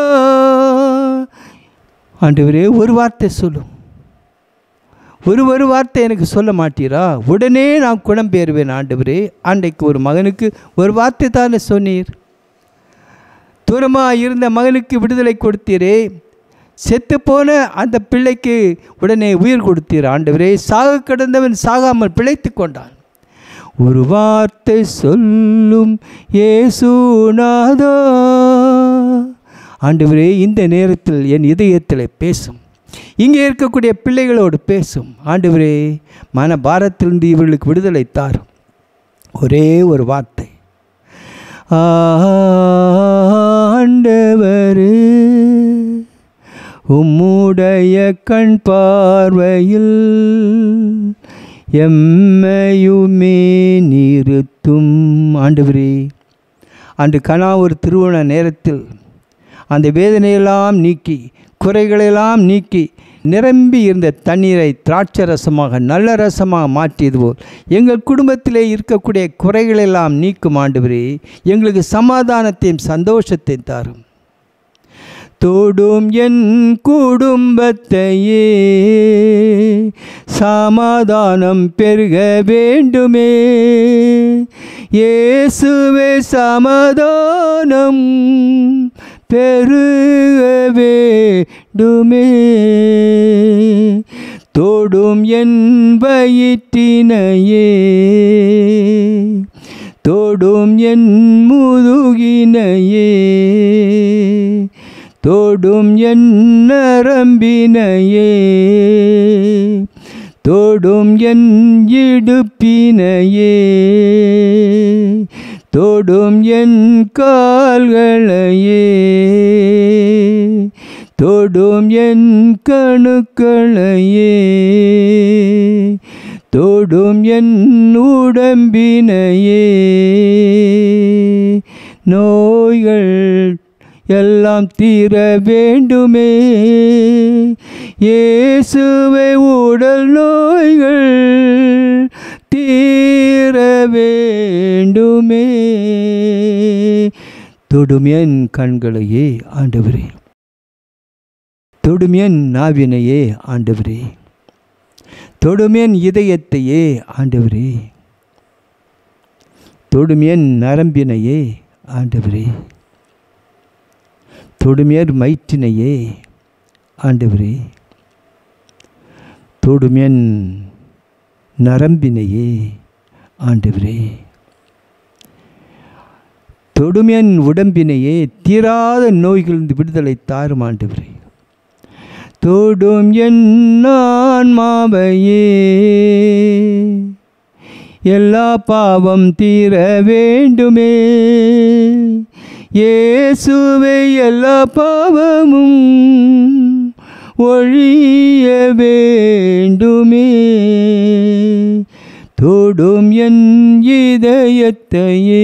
ஆண்டவரே ஒரு வார்த்தை சொல்லும் ஒரு ஒரு வார்த்தை எனக்கு சொல்ல மாட்டீரா உடனே நான் குணம் பெறுவேன் ஆண்டவரே அன்றைக்கு ஒரு மகனுக்கு ஒரு வார்த்தை தானே சொன்னீர் தூரமாக இருந்த மகனுக்கு விடுதலை கொடுத்தீரே செத்து போன அந்த பிள்ளைக்கு உடனே உயிர் கொடுத்தீர் ஆண்டவரே சாக கிடந்தவன் சாகாமல் பிழைத்து கொண்டான் ஒரு வார்த்தை சொல்லும் ஏசுநாதா ஆண்டவரே இந்த நேரத்தில் என் இதயத்தில் பேசும் இங்கே இருக்கக்கூடிய பிள்ளைகளோடு பேசும் ஆண்டவரே மன பாரத்திலிருந்து இவர்களுக்கு விடுதலை தாரும் ஒரே ஒரு வார்த்தை ஆண்டவரே உம்முடைய கண் பார்வையில் எம்மையுமே நிறுத்தும் ஆண்டவரே அன்று கனா ஒரு திருமண நேரத்தில் அந்த வேதனையெல்லாம் நீக்கி குறைகளெல்லாம் நீக்கி நிரம்பி இருந்த தண்ணீரை திராட்சை ரசமாக நல்ல ரசமாக மாற்றியது போல் எங்கள் குடும்பத்திலே இருக்கக்கூடிய குறைகளெல்லாம் நீக்கும் ஆண்டவரே எங்களுக்கு சமாதானத்தையும் சந்தோஷத்தையும் தாரும் தோடும் என் குடும்பத்தையே சமாதானம் பெருக வேண்டுமே இயேசுவே சமாதானம் பெருக வேண்டுமே தோடும் என் வயிற்றினையே தோடும் என் முதுகினையே தோடும் என் நரம்பினையே தோடும் என் இடுப்பினையே தோடும் என் கால்களையே தோடும் என் கணுக்களையே தோடும் என் உடம்பினையே நோய்கள் எல்லாம் தீர வேண்டுமே இயேசுவை உடல் நோய்கள் தீர வேண்டுமே தொடும் என் கண்களையே ஆண்டவரே தொடும் என் நாவினையே ஆண்டவரே தொடும் என் இதயத்தையே ஆண்டவரே தொடும் என் நரம்பினையே ஆண்டவரே தொடுமேர் மயிற்றினையே ஆண்டவரே தொடுமென் நரம்பினையே ஆண்டவரே தொடுமென் உடம்பினையே தீராத நோய்களிலிருந்து விடுதலை தாரும் ஆண்டவரே தொடும் என் ஆன்மாவையே எல்லா பாவம் தீர வேண்டுமே இயேசுவை எல்லா பாவமும் ஒழிய வேண்டுமே தொடும் என் இதயத்தையே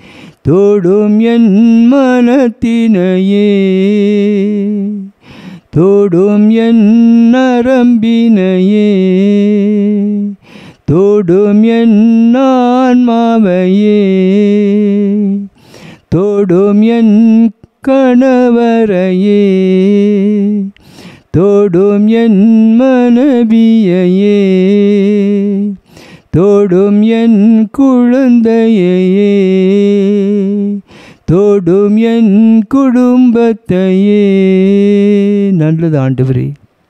தொடும் என் மனத்தினையே தோடும் என் நரம்பினையே தோடும் என் ஆன்மாவையே தோடும் என் கணவரையே தோடும் என் மனைவியையே தோடும் என் குழந்தையையே தோடும் என் குடும்பத்தையே நல்லது ஆண்டவரே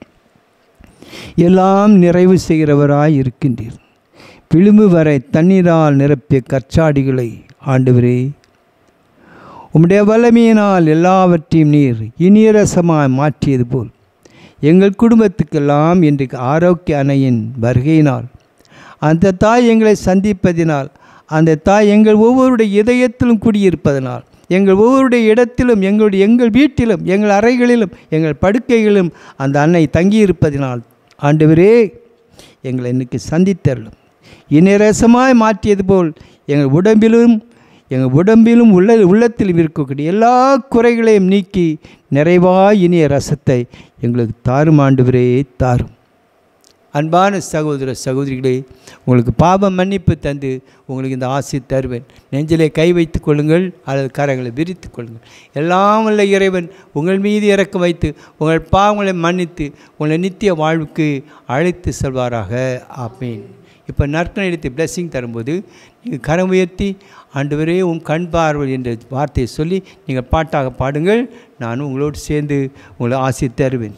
எல்லாம் நிறைவு செய்கிறவராய் இருக்கின்றீர் விளிம்பு வரை தண்ணீரால் நிரப்பிய கற்சாடிகளை ஆண்டவரே உம்முடைய வல்லமையினால் எல்லாவற்றையும் நீர் இனிய ரசமாய் மாற்றியது போல் எங்கள் குடும்பத்துக்கெல்லாம் இன்றைக்கு ஆரோக்கிய அணையின் வருகையினால் அந்த தாய் எங்களை சந்திப்பதினால் அந்த தாய் எங்கள் ஒவ்வொருடைய இதயத்திலும் குடியிருப்பதனால் எங்கள் ஒவ்வொருடைய இடத்திலும் எங்களுடைய எங்கள் வீட்டிலும் எங்கள் அறைகளிலும் எங்கள் படுக்கைகளிலும் அந்த அன்னை தங்கியிருப்பதினால் ஆண்டவரே எங்களை இன்னைக்கு சந்தித்தரலும் இனிரசமாய் மாற்றியது போல் எங்கள் உடம்பிலும் எங்கள் உடம்பிலும் உள்ள உள்ளத்திலும் இருக்கக்கூடிய எல்லா குறைகளையும் நீக்கி நிறைவாய் இனிய ரசத்தை எங்களுக்கு தாரும் ஆண்டவரே தாரும் அன்பான சகோதர சகோதரிகளே உங்களுக்கு பாவம் மன்னிப்பு தந்து உங்களுக்கு இந்த ஆசை தருவேன் நெஞ்சிலே கை வைத்து கொள்ளுங்கள் அல்லது கரங்களை விரித்து கொள்ளுங்கள் எல்லாம் உள்ள இறைவன் உங்கள் மீது இறக்கம் வைத்து உங்கள் பாவங்களை மன்னித்து உங்களை நித்திய வாழ்வுக்கு அழைத்து செல்வாராக ஆமேன் இப்போ நற்கனை எடுத்து பிளஸ்ஸிங் தரும்போது நீங்கள் கரம் உயர்த்தி ஆண்டவரே உன் கண் பார்வை என்ற வார்த்தையை சொல்லி நீங்கள் பாட்டாக பாடுங்கள் நானும் உங்களோடு சேர்ந்து உங்களை ஆசை தருவேன்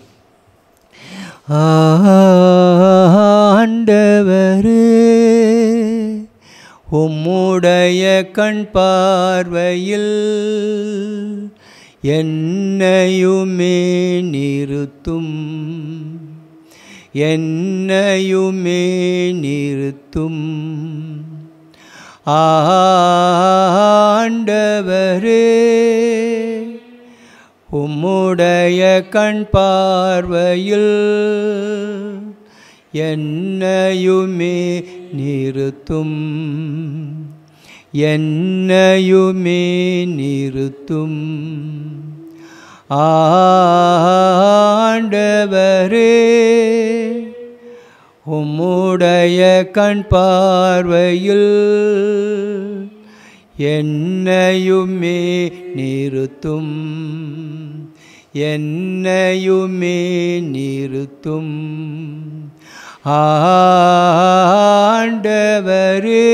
ஆண்டவரே உம்முடைய கண் பார்வையில் என்னையுமே நிறுத்தும் என்னையுமே நிறுத்தும் ஆண்டவரே உம்முடைய கண் பார்வையில் என்னையுமே நிறுத்தும் என்னையுமே நிறுத்தும் ஆண்டவரே உம்முடைய கண் பார்வையில் என்னையுமே நிறுத்தும் என்னையுமே நிறுத்தும் ஆண்டவரே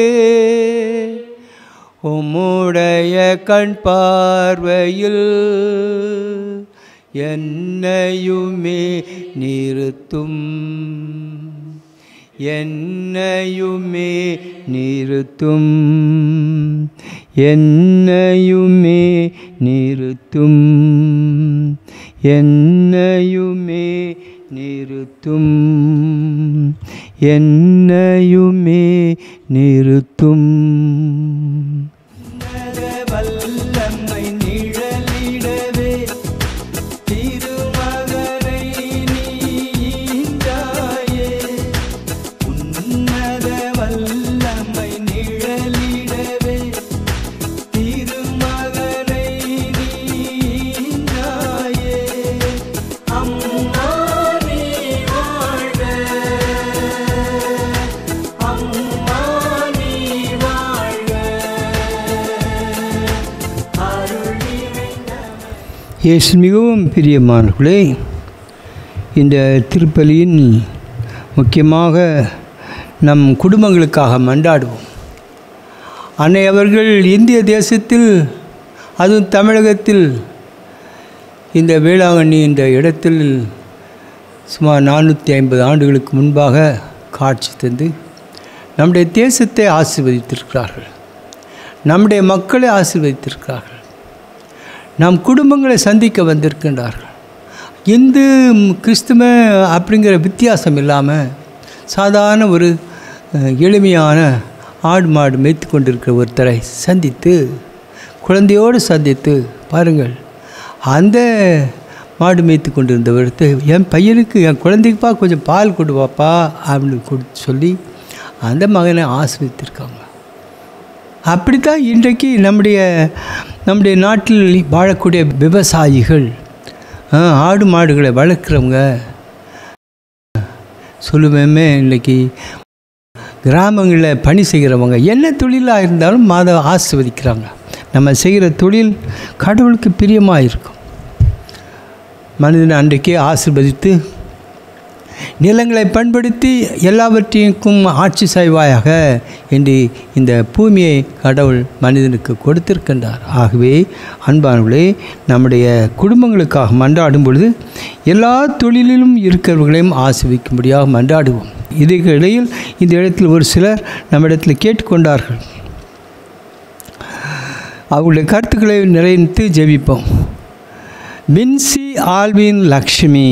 உம்முடைய கண் பார்வையில் என்னையுமே நிறுத்தும் என்னையுமே நிறுத்தும் என்னையுமே நிறுத்தும் என்னையுமே நிறுத்தும் என்னையுமே நிறுத்தும் வல்லமை நிழலிடவே திருமகனை நீந்தாயே உன்னத வல்லமை நிழலிடவே திருமகனை நீந்தாயே அம்மா நீ வாழ்க அம்மா நீ வாழ்க இயேசு மிகவும் பிரியமானவர்களே இந்த திருப்பலியின் முக்கியமாக நம் குடும்பங்களுக்காக மன்றாடுவோம் அன்னை அவர்கள் இந்திய தேசத்தில் அதுவும் தமிழகத்தில் இந்த வேளாங்கண்ணி என்ற இடத்தில் சுமார் நானூற்றி ஐம்பது ஆண்டுகளுக்கு முன்பாக காட்சி தந்து நம்முடைய தேசத்தை ஆசீர்வதித்திருக்கிறார்கள் நம்முடைய மக்களை ஆசீர்வதித்திருக்கிறார்கள் நம் குடும்பங்களை சந்திக்க வந்திருக்கின்றார்கள் இந்து கிறிஸ்துவ அப்படிங்கிற வித்தியாசம் இல்லாமல் சாதாரண ஒரு அஹ், எளிமையான ஆடு மாடு மேய்த்து கொண்டிருக்கிற ஒருத்தரை சந்தித்து குழந்தையோடு சந்தித்து பாருங்கள் அந்த மாடு மேய்த்து கொண்டிருந்தவர்த்து என் பையனுக்கு என் குழந்தைக்குப்பா கொஞ்சம் பால் கொடு வாப்பா அப்படின்னு கொடுத்து சொல்லி அந்த மகனை ஆசிரியத்திருக்காங்க அப்படித்தான் இன்றைக்கு நம்முடைய நம்முடைய நாட்டில் வாழக்கூடிய விவசாயிகள் ஆ, ஆடு மாடுகளை வளர்க்குறவங்க சொல்லுவேமே இன்னைக்கு கிராமங்களில் பணி செய்கிறவங்க என்ன தொழிலாக இருந்தாலும் மாத ஆசிர்வதிக்கிறாங்க நம்ம செய்கிற தொழில் கடவுளுக்கு பிரியமாக இருக்கும் மனிதனை அன்றைக்கே ஆசிர்வதித்து நிலங்களை பண்படுத்தி எல்லாவற்றையும் ஆட்சி செய்வாயாக என்று இந்த பூமியை கடவுள் மனிதனுக்கு கொடுத்திருக்கின்றார் ஆகவே அன்பானவர்களே நம்முடைய குடும்பங்களுக்காக மன்றாடும் பொழுது எல்லா தொழிலிலும் இருக்கிறவர்களையும் ஆசிர்விக்கும்படியாக மன்றாடுவோம் இதுக்கு இடையில் இந்த இடத்தில் ஒரு சிலர் நம்மிடத்தில் கேட்டுக்கொண்டார்கள் அவர்களுடைய கருத்துக்களை நிறைத்து ஜெபிப்போம் Binsi Alvin Lakshmi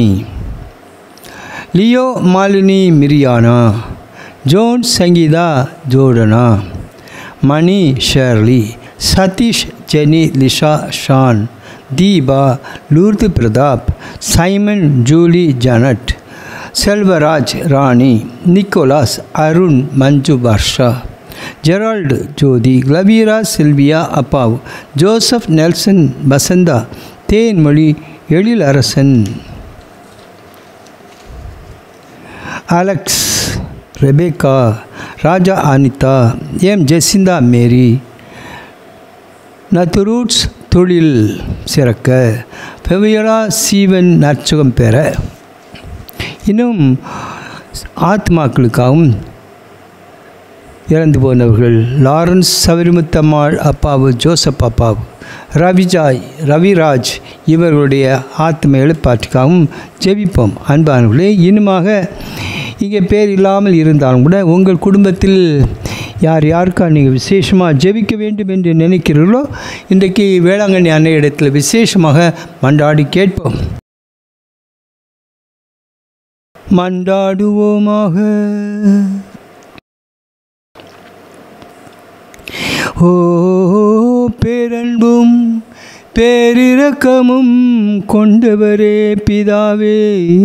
Leo Malini Miriana Joan Sangeetha ஜோடனா Mani Shirley Sathish Jenny Lisha Shawn Deepa Lourdu Pratap Simon Julie Janet Selvaraj Rani Nicholas Arun Manju Varsha Gerald Jyothi கிளவீரா Sylvia Appavu Joseph Nelson Basantha Thenmozhi Ezhilarasan Alex Rebecca Raja Anitha M Jacintha Mary நத்துரூட்ஸ் தொழில் சிறக்க ஃபெவியலா சீவன் நற்சுகம் பெற இன்னும் ஆத்மாக்களுக்காகவும் இறந்து போனவர்கள் லாரன்ஸ் சபரிமுத்தம்மாள் அப்பாவு ஜோசப் அப்பாவு ரவிஜாய் ரவிராஜ் இவர்களுடைய ஆத்ம எழுப்பாற்றுக்காகவும் ஜெபிப்போம் அன்பானவர்களே இன்னுமாக இங்கே பேர் இல்லாமல் இருந்தாலும் கூட உங்கள் குடும்பத்தில் யார் யாருக்கா நீங்கள் விசேஷமாக ஜெபிக்க வேண்டும் என்று நினைக்கிறீர்களோ இன்றைக்கு வேளாங்கண்ணி அன்னை இடத்தில் விசேஷமாக மன்றாடி கேட்போம் மன்றாடுவோமாக ஓ பேரன்பும் பேரிரக்கமும் கொண்டவரே பிதாவே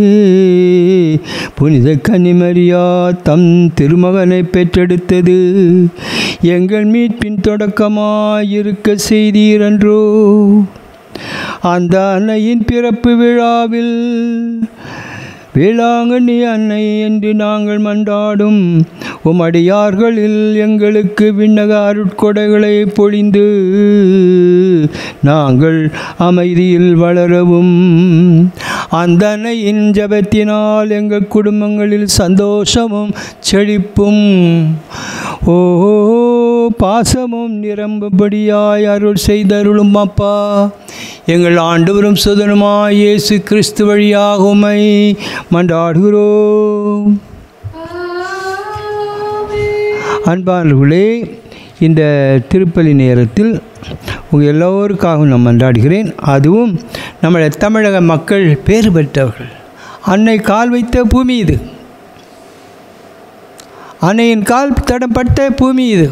புனித கன்னிமரியா தம் திருமகனை பெற்றெடுத்தது எங்கள் மீட்பின் தொடக்கமாயிருக்க செய்தீரன்றோ அந்த அன்னையின் பிறப்பு விழாவில் வேளாங்கண்ணி அன்னை என்று நாங்கள் மன்றாடும் உமடியார்களில் எங்களுக்கு விண்ணக அருட்கொடைகளை பொழிந்து நாங்கள் அமைதியில் வளரவும் அந்த அன்னையின் ஜபத்தினால் எங்கள் குடும்பங்களில் சந்தோஷமும் செழிப்பும் ஓ பாசமும் நிரம்பும்படியாய் அருள் செய்தருளும் அப்பா எங்கள் ஆண்டவரும் சுதனுமாய் இயேசு கிறிஸ்து வழியாக உம்மை மன்றாடுகிறோம் அன்பானவர்களே இந்த திருப்பலி நேரத்தில் உங்கள் எல்லோருக்காகவும் நான் மன்றாடுகிறேன் அதுவும் நம்முடைய தமிழக மக்கள் பேறு பெற்றவர்கள் அன்னை கால் வைத்த பூமி இது அன்னையின் கால் தடப்பட்ட பூமி இது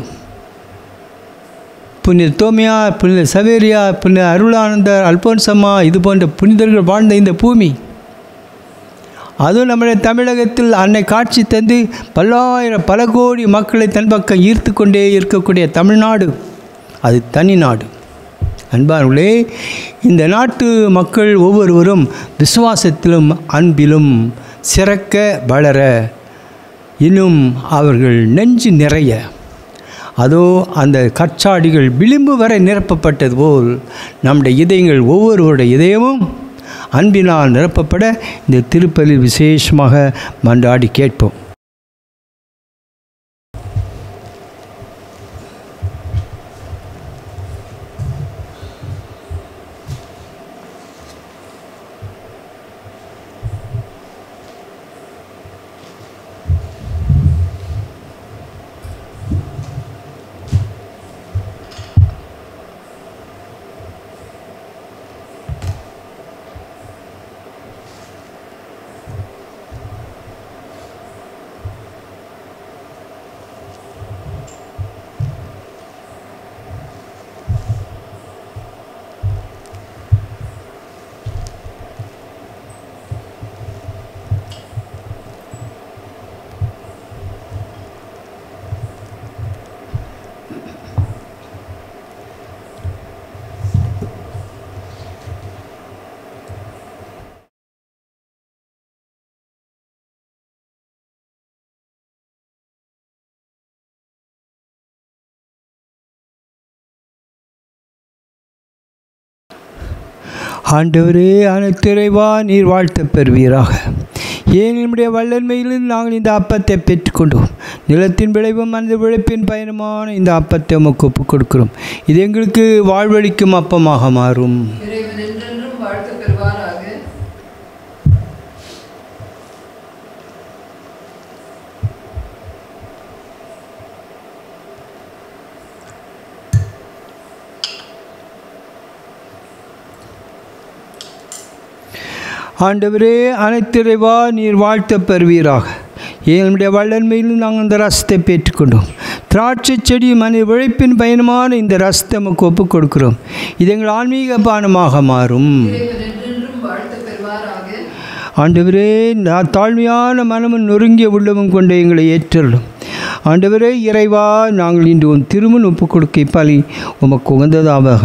புனித தோமியா புனித சவேரியா புனித அருளானந்தர் அல்போன்சம்மா இது போன்ற புனிதர்கள் வாழ்ந்த இந்த பூமி அதுவும் நம்முடைய தமிழகத்தில் அன்னை காட்சி தந்து பல்லாயிரம் பல கோடி மக்களை தன் பக்கம் ஈர்த்து கொண்டே இருக்கக்கூடிய தமிழ்நாடு அது தனி நாடு அன்பார்களே இந்த நாட்டு மக்கள் ஒவ்வொருவரும் விசுவாசத்திலும் அன்பிலும் சிறக்க வளர இன்னும் அவர்கள் நெஞ்சு நிறைய அதோ அந்த கற்சாடிகள் விளிம்பு வரை நிரப்பப்பட்டது போல் நம்முடைய இதயங்கள் ஒவ்வொருவருடைய இதயமும் அன்பினால் நிரப்பப்பட இந்த திருப்பலி விசேஷமாக மன்றாடி கேட்போம் ஆண்டவரே அனைத்திறைவா நீர் வாழ்த்த பெறுவீராக ஏன் நம்முடைய வல்லன்மையிலிருந்து நாங்கள் இந்த அப்பத்தை பெற்றுக்கொண்டோம் நிலத்தின் விளைவும் அந்த விளைப்பின் பயணமான இந்த அப்பத்தை உமக்கு ஒப்புக் கொடுக்கிறோம் இது எங்களுக்கு வாழ்வழிக்கும் அப்பமாக மாறும் இறைவன் என்றென்றும் வாழ்த்து பெறுவாராக ஆண்டவரே அனைத்திறைவா நீர் வாழ்த்த பெறுவீராக ஏன் நம்முடைய வல்லன்மையிலும் நாங்கள் இந்த ரசத்தை பெற்றுக்கொண்டோம் திராட்சை செடி மனித உழைப்பின் பயணமான இந்த ரசத்தை நமக்கு ஒப்புக் கொடுக்கிறோம் இது எங்கள் ஆன்மீக பானமாக மாறும் இறைவன் என்றென்றும் வாழ்த்து பெறுவாராக ஆண்டவரே நான் தாழ்மையான மனமும் நொறுங்கிய உள்ளமும் கொண்டு எங்களை ஏற்றலும் ஆண்டவரே இறைவா நாங்கள் இன்று உன் திருமண் ஒப்புக் கொடுக்க பலி உமக்கு உகந்ததாக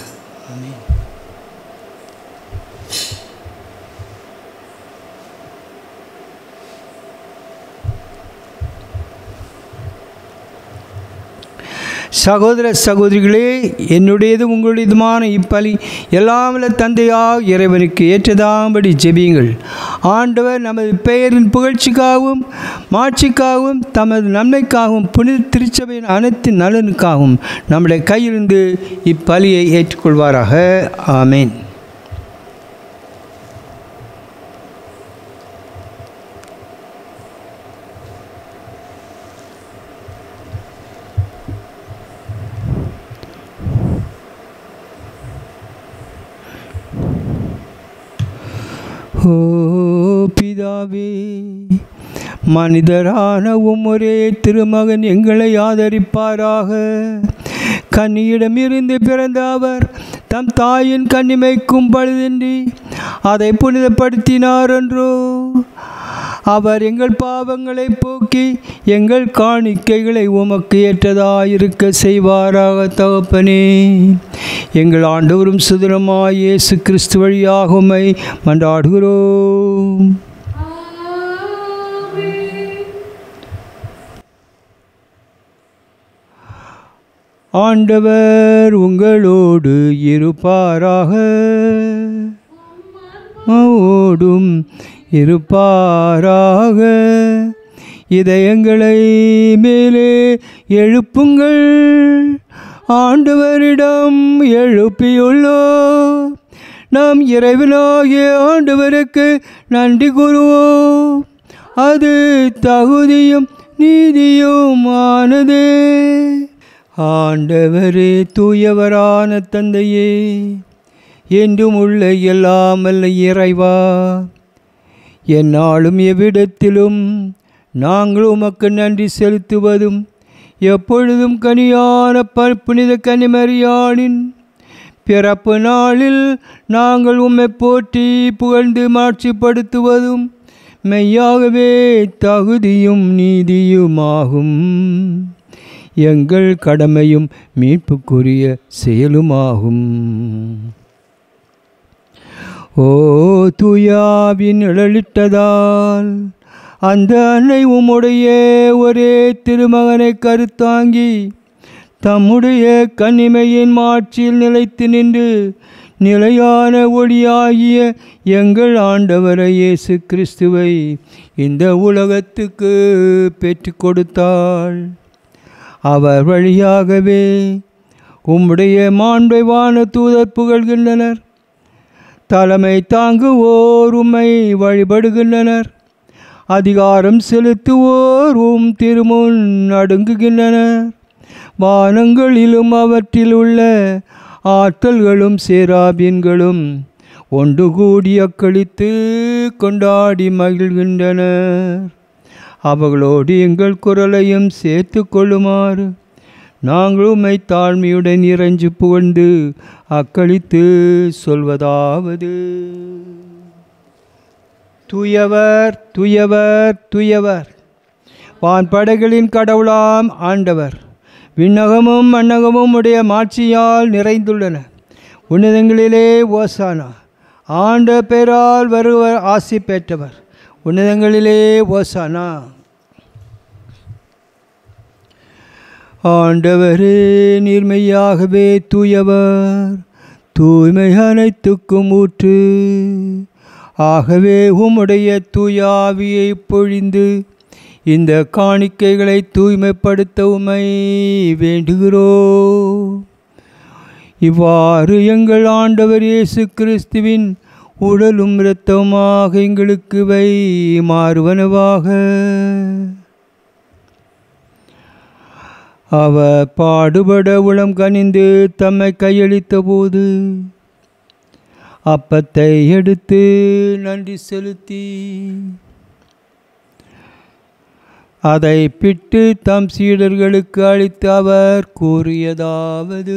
சகோதர சகோதரிகளே என்னுடையது உங்களுடையதுமான இப்பலி எல்லாமல தந்தையாக இறைவனுக்கு ஏற்றதாம்படி ஜெபியுங்கள் ஆண்டவர் நமது பெயரின் புகழ்ச்சிக்காகவும் மாட்சிக்காகவும் தமது நன்மைக்காகவும் புனித திருச்சபையின் அனைத்து நலனுக்காகவும் நம்முடைய கையிலிருந்து இப்பலியை ஏற்றுக்கொள்வாராக ஆமேன் ஓ பிதாவே மனிதரான உம்முரே திருமகன் எங்களை ஆதரிப்பாராக கன்னியிடமிருந்து பிறந்த அவர் தம் தாயின் கன்னிமைக்கும் பழுதின்றி அதை புனிதப்படுத்தினார் என்றோ அவர் எங்கள் பாவங்களை போக்கி எங்கள் காணிக்கைகளை உமக்கு ஏற்றதாயிருக்க செய்வாராக தகப்பனே எங்கள் ஆண்டவரும் சுதரமாய் இயேசு கிறிஸ்து வழியாக உம்மை மன்றாடுகிறோம் ஆண்டவர் உங்களோடு இருப்பாராக ஓடும் இருப்பாராக இதயங்களை மேலே எழுப்புங்கள் ஆண்டவரிடம் எழுப்பியுள்ளோ நாம் இறைவனாகிய ஆண்டவருக்கு நன்றி கூறுவோம் அது தகுதியும் நீதியுமானதே ஆண்டவரே தூயவரான தந்தையே என்றும் உள்ள எல்லாமல்ல இறைவா என்னாலும் எவ்விடத்திலும் நாங்கள் உமக்கு நன்றி செலுத்துவதும் எப்பொழுதும் கனியான ப- புனித கனிமறியானின் பிறப்பு நாளில் நாங்கள் உம்மை போற்றி புகழ்ந்து மாட்சிப்படுத்துவதும் மெய்யாகவே தகுதியும் நீதியுமாகும் எங்கள் கடமையும் மீட்புக்குரிய செயலுமாகும் ஓ தூயாவின் நிழலிட்டதால் அந்த அன்னை உம்முடைய ஒரே திருமகனை கருத்தாங்கி தம்முடைய கன்னிமையின் மாட்சியில் நிலைத்து நின்று நிலையான ஒளியாகிய எங்கள் ஆண்டவரை இயேசு கிறிஸ்துவை இந்த உலகத்துக்கு பெற்றுக் கொடுத்தாள் அவர் வழியாகவே உம்முடைய மாண்பை வான தூதர் புகழ்கின்றனர் தலைமை தாங்குவோர் உம்மை வழிபடுகின்றனர் அதிகாரம் செலுத்துவோர் உம் திருமுன் நடுங்குகின்றனர் வானங்களிலும் அவற்றில் உள்ள ஆற்றல்களும் சேராபீன்களும் ஒன்று கூடி அக்களித்து கொண்டாடி மகிழ்கின்றனர் அவர்களோடு எங்கள் குரலையும் சேர்த்து கொள்ளுமாறு நாங்கள் உம்மை தாழ்மையுடன் இறைஞ்சு புகழ்ந்து அக்களித்து சொல்வதாவது தூயவர் தூயவர் தூயவர் வான்படைகளின் கடவுளாம் ஆண்டவர் விண்ணகமும் மண்ணகமும் உடைய மாட்சியால் நிறைந்துள்ளன உன்னதங்களிலே ஓசானா ஆண்ட பெயரால் வருவர் ஆசி பெற்றவர் உன்னதங்களிலே ஓசானா ஆண்டவரே நீர்மையாகவே தூயவர் தூய்மை அனைத்துக்கும் ஊற்று ஆகவே உம்முடைய தூயாவியை பொழிந்து இந்த காணிக்கைகளை தூய்மைப்படுத்த உமை வேண்டுகிறோ இவ்வாறு எங்கள் ஆண்டவர் இயேசு கிறிஸ்துவின் உடலும் இரத்தமாக எங்களுக்கு வை மாறுவனவாக அவர் பாடுபட உளம் கனிந்து தம்மை கையளித்த போது அப்பத்தை எடுத்து நன்றி செலுத்தி அதை பிட்டு தம் சீடர்களுக்கு அளித்து அவர் கூறியதாவது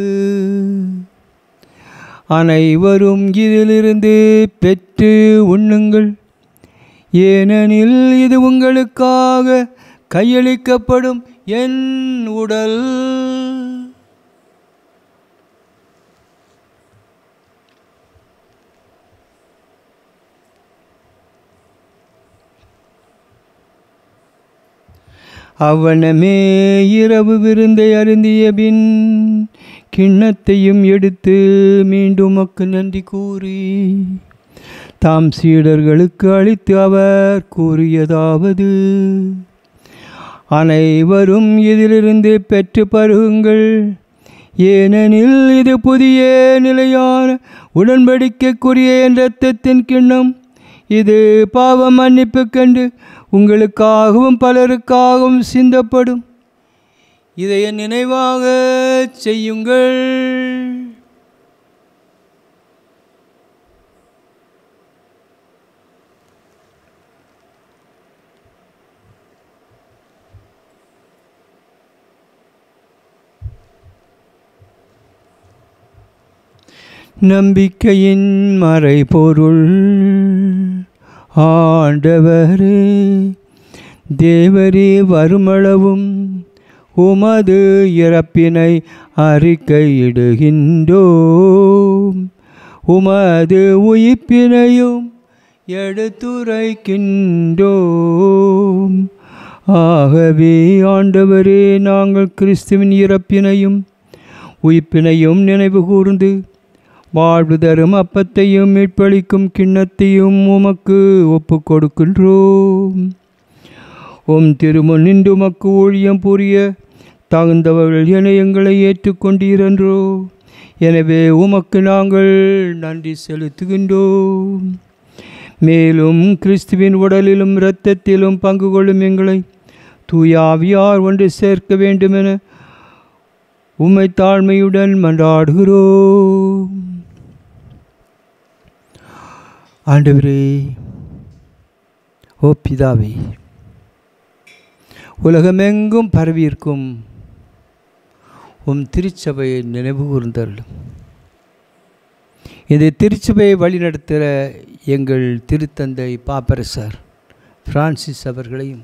அனைவரும் இதிலிருந்து பெற்று உண்ணுங்கள் ஏனெனில் இது உங்களுக்காக கையளிக்கப்படும் என் உடல் அவனமே இரவு விருந்தை அருந்திய பின் கிண்ணத்தையும் எடுத்து மீண்டும் மக்கு நன்றி கூறி தாம் சீடர்களுக்கு அளித்து அவர் கூறியதாவது அனைவரும் இதிலிருந்து பெற்று பருகுங்கள் ஏனெனில் இது புதிய நிலையான உடன்படிக்கைக்குரிய என் இரத்தத்தின் கிண்ணம் இது பாவ மன்னிப்பு கண்டு உங்களுக்காகவும் பலருக்காகவும் சிந்தப்படும் இதை என் நினைவாக செய்யுங்கள் நம்பிக்கையின் மறைபொருள் ஆண்டவரே தேவரே வருமளவும் உமது இறப்பினை அறிக்கையிடுகின்றோம் உமது உயிர்ப்பினையும் எடுத்துரைக்கின்றோம் ஆகவே ஆண்டவரே நாங்கள் கிறிஸ்துவின் இறப்பினையும் உயிர்ப்பினையும் நினைவு கூர்ந்து வாழ்வு தரும் அப்பத்தையும் மீட்பளிக்கும் கிண்ணத்தையும் உமக்கு ஒப்பு கொடுக்கின்றோம் உம் திருமுன் நின்று உமக்கு ஊழியம் புரிய தகுந்தவர்கள் என எங்களை ஏற்றுக்கொண்டீரன்றோ எனவே உமக்கு நாங்கள் நன்றி செலுத்துகின்றோம் மேலும் கிறிஸ்துவின் உடலிலும் இரத்தத்திலும் பங்கு கொள்ளும் எங்களை தூயாவியார் ஒன்று சேர்க்க வேண்டுமென உம்மை தாழ்மையுடன் மன்றாடுகிறோம் ஆண்டவரே ஓ பிதாவே உலகமெங்கும் பரவியிருக்கும் உம் திருச்சபையை நினைவு கூர்ந்தருளும் இந்த திருச்சபையை வழிநடத்துகிற எங்கள் திருத்தந்தை பாப்பரசர் பிரான்சிஸ் அவர்களையும்